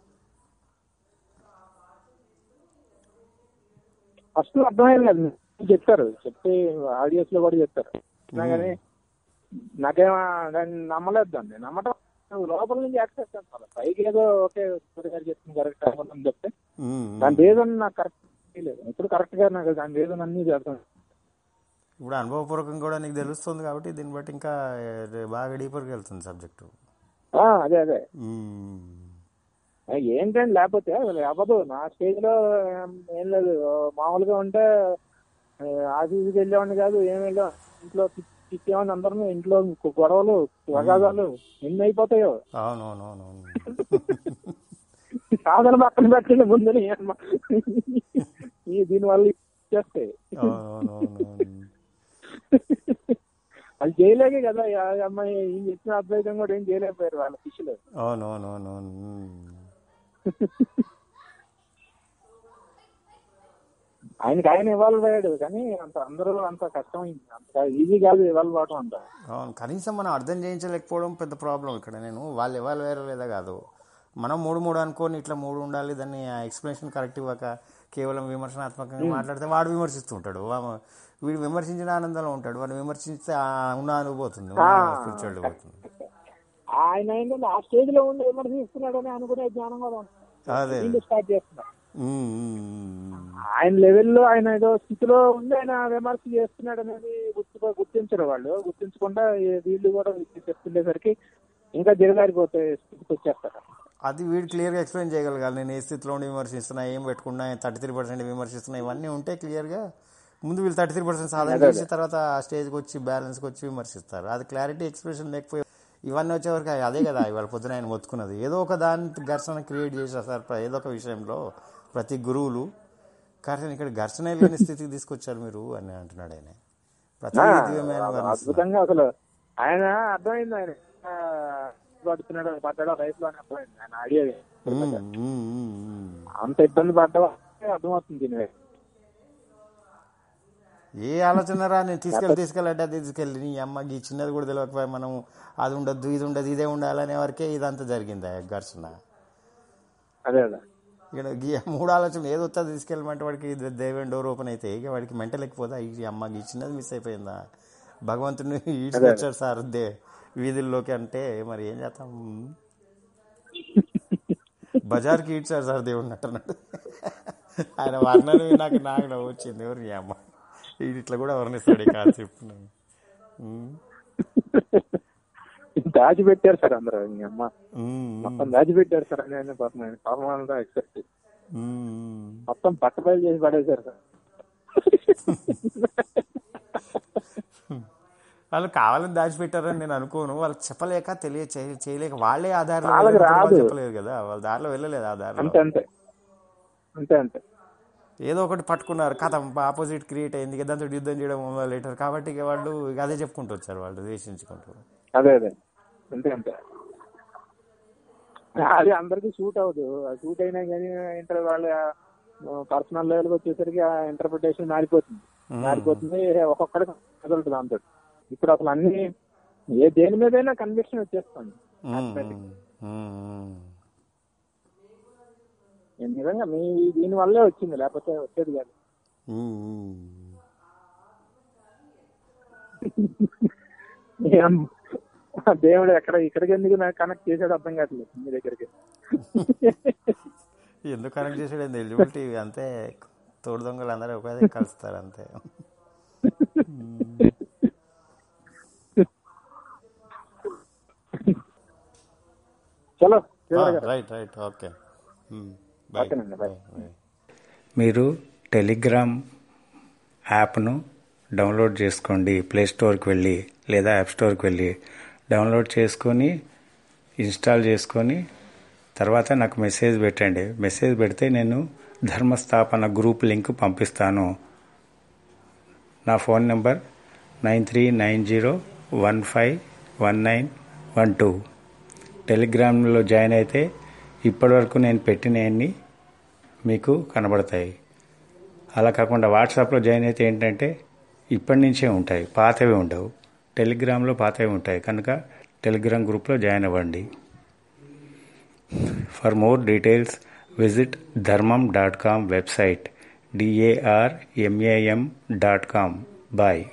ఫస్ట్ అర్థమయ్యేది కాదు చెప్తారు చెప్తే ఆడియోస్ లో కూడా చెప్తారు అయినా కానీ నాకేం దాన్ని నమ్మలేదు దాన్ని నమ్మటం లోపల నుంచి యాక్సెప్ట్ చేస్తాను పైకి ఏదో ఓకే సూర్య గారు చెప్తుంది కరెక్ట్ అని చెప్తే ఉమ్, దాని ఉమ్. రీజన్ నాకు కరెక్ట్ తెలియదు ఇప్పుడు కరెక్ట్ గా నాకు దాని రీజన్ అన్ని చేస్తాను ఇప్పుడు అనుభవపూర్వకంగా కూడా నీకు తెలుస్తుంది కాబట్టి దీన్ని బట్టి ఇంకా ఏ, బాగా డీపర్గా వెళ్తుంది సబ్జెక్టు అదే అదే ఏంటండి లేకపోతే అసలు అవ్వదు నా స్టేజ్ లో ఏం- ఏం లేదు మామూలుగా ఉంటే ఆ, ఆఫీస్కి వెళ్ళేవాడిని కాదు ఏం వెళ్ళా ఇంట్లో తిట్టేవాడిని అందరూ ఇంట్లో గొడవలు తగాదాలు ఎన్ని అయిపోతాయో అవునవునవునవును సాధన పక్కన పెట్టండి ముందు ఈ దీనివల్ల చేస్తాయి అవునవునవునవును అది చేయలేకే కదా ఈ అమ్మాయి ఈయన చెప్పిన అద్వైతం కూడా ఏం చేయలేకపోయారు వాళ్ళ శిష్యులు అవునవునవునవును ఆయనకి ఆయన ఇవాల్వ్ అయ్యాడు కానీ అంత అందరూ అంత కష్టమైంది అంత ఈజీ కాదు ఇవాల్వ్ అవడం అంత అవును కనీసం మనం అర్థం చేయించలేకపోవడం పెద్ద ప్రాబ్లం ఇక్కడ నేను వాళ్ళు ఎవరు వేరే లేదా కాదు మనం మూడు మూడు అనుకోని ఇట్లా మూడు ఉండాలి దాన్ని ఎక్స్ప్లెనేషన్ కరెక్ట్ ఇవ్వక కేవలం విమర్శనాత్మకంగా మాట్లాడితే వాడు విమర్శిస్తూ ఉంటాడు వా- వీడు విమర్శించిన ఆనందంలో ఉంటాడు వాడు విమర్శిస్తే ఆ ఉన్న అనుభూతుంది స్పిరిచువల్ పోతుంది ఆయన ఏంటంటే ఆ స్టేజ్ లో ఉండి విమర్శిస్తున్నాడని అనుకునే జ్ఞానం కూడా ఉంది. అదే వీళ్ళు స్టార్ట్ చేస్తున్నారు ఉమ్, ఉమ్, ఉమ్. ఆయన లెవెల్లో ఆయన ఏదో స్థితిలో ఉండి ఆయన విమర్శ చేస్తున్నాడు అనేది గుర్తు గుర్తించరు వాళ్ళు గుర్తించకుండా ఈ- వీళ్ళు కూడా చెప్తుండేసరికి ఇంకా దిగజారిపోతే స్థితికి వచ్చేస్తారు అది వీడు క్లియర్గా ఎక్స్ప్లెయిన్ చేయగలగాలి నేను ఏ స్థితిలో ఉండి విమర్శిస్తున్నా ఏం పెట్టుకున్నా థర్టీ త్రీ పర్సెంట్ విమర్శిస్తున్నా ఇవన్నీ ఉంటే క్లియర్గా ముందు వీళ్ళు థర్టీ త్రీ పర్సెంట్ సాధన చేసి తర్వాత ఆ స్టేజ్కి వచ్చి బ్యాలెన్స్కి వచ్చి విమర్శిస్తారు అది క్లారిటీ ఎక్స్ప్రెషన్ లేకపోయి ఇవన్నీ వచ్చేవరకు అదే కదా ఇవాళ పొద్దున ఆయన మొత్తుకున్నది ఏదో ఒక దాని ఘర్షణ క్రియేట్ చేశారు సార్ ప్ర- ఏదో ఒక విషయంలో ప్రతి గురువులు కానీ ఇక్కడ ఘర్షణ లేని స్థితికి తీసుకొచ్చారు మీరు అని అంటున్నాడు ఆయన ప్రతి దివ్యమైన వర్ణిస్తున్నారు. అద్భుతంగా అసలు ఆయన అర్థమైంది ఆయన ఆ, పడుతున్నాడో పడ్డాడో రైతులు అని అర్థమైంది ఆయన ఐడియా ఉమ్, ఉమ్, ఉమ్, ఉమ్. అంత ఇబ్బంది పడ్డా అర్థమవుతుంది దీని మీద. ఏ ఆలోచన రా నేను తీసుకెళ్ళి తీసుకెళ్ళంటే అది తీసుకెళ్ళి నీ అమ్మకి ఈ చిన్నది కూడా తెలియకపోయా మనం అది ఉండద్దు ఇది ఉండదు ఇదే ఉండాలనే వరకే ఇదంతా జరిగింది ఆ ఘర్షణ అదే అదే ఇక్కడ ఈ మూడు ఆలోచనలు ఏది వస్తా తీసుకెళ్ళమంటే వాడికి ఇది దేవేన్ డోర్ ఓపెన్ అయితే ఇక వాడికి మెంటల్ ఎక్కిపోదా ఈ అమ్మకి ఈ చిన్నది మిస్ అయిపోయిందా భగవంతుని ఈడ్చుకొచ్చాడు సార్ దే వీధుల్లోకి అంటే మరి ఏం చేస్తాం బజార్కి ఈడ్చాడు సార్ దేవుడిని అంటున్నాడు ఆయన వర్ణన నాకు నాకు నవ్వు వచ్చింది ఎవరు ఈ అమ్మ ఈడు ఇట్లా కూడా వర్ణిస్తాడు ఈ కాన్సెప్ట్ దాచిపెట్టారు సార్ అందరూ మీ అమ్మ మొత్తం దాచిపెట్టారు సార్ అని ఆయన పాపం ఆయన పాపం అంతా ఎక్సెప్ట్ మొత్తం పట్టబయలు చేసి పడేశారు సార్ వాళ్ళు కావాలని దాచిపెట్టారని నేను అనుకోను వాళ్ళు చెప్పలేక తెలియ చేయ- చేయలేక వాళ్ళే ఆ దారిలో వాళ్ళకి వెళ్ళకపోతే వాళ్ళు రాదు. చెప్పలేదు కదా వాళ్ళ దారిలో వెళ్ళలేదు ఆ దారిలో అంతే అంతే అంతే అంతే ఏదో ఒకటి పట్టుకున్నారు కథ ఆపోజిట్ క్రియేట్ అయింది ఇక దాంతో యుద్ధం చేయడం మొదలెట్టారు కాబట్టి ఇక వాళ్ళు ఇక అదే చెప్పుకుంటూ వచ్చారు వాళ్ళు ద్వేషించుకుంటూ అదే అదే అంతే అంతే అది అందరికి షూట్ అవ్వదు షూట్ అయినా కానీ ఇంటర్ వాళ్ళ పర్సనల్ లెవెల్కి వచ్చేసరికి ఆ ఇంటర్ప్రిటేషన్ మారిపోతుంది మారిపోతుంది ఒక్కొక్కడికి కదులుతుంది దాంతో ఇప్పుడు అసలు అన్ని ఏ దేని మీదైనా కన్విక్షన్ వచ్చేస్తుంది ఉమ్, ఉమ్, ఉమ్. నేను నిజంగా మీ దీని వల్లే వచ్చింది లేకపోతే వచ్చేది కాదు ఉమ్, ఉమ్. ఏం దేవుడు ఎక్కడ ఇక్కడికి ఎందుకు నాకు కనెక్ట్ చేసాడు అర్థం కావట్లేదు మీ దగ్గరికి ఎందుకు కనెక్ట్ చేసాడు ఎలిజిబిలిటీ అంతే తోడు దొంగలు అందరూ ఒకే కలుస్తారు అంతే చలో చివరిగా. రైట్ రైట్ ఓకే బాయ్ ఓకేనండి, బాయ్. మీరు టెలిగ్రామ్ యాప్ను డౌన్లోడ్ చేసుకోండి ప్లే స్టోర్కి వెళ్ళి లేదా యాప్ స్టోర్కి వెళ్ళి డౌన్లోడ్ చేసుకొని ఇన్స్టాల్ చేసుకొని తర్వాత నాకు మెసేజ్ పెట్టండి మెసేజ్ పెడితే నేను ధర్మస్థాపన గ్రూప్ లింక్ పంపిస్తాను నా phone number nine three nine zero one five one nine one two టెలిగ్రామ్లో జాయిన్ అయితే ఇప్పటివరకు నేను పెట్టినవన్నీ మీకు కనబడతాయి అలా కాకుండా వాట్సాప్లో జాయిన్ అయితే ఏంటంటే ఇప్పటి నుంచే ఉంటాయి పాతవి ఉండవు టెలిగ్రామ్లో పాతవి ఉంటాయి కనుక టెలిగ్రామ్ గ్రూప్లో జాయిన్ అవ్వండి for more details visit Dharmam dot com website D A R M A M dot com bye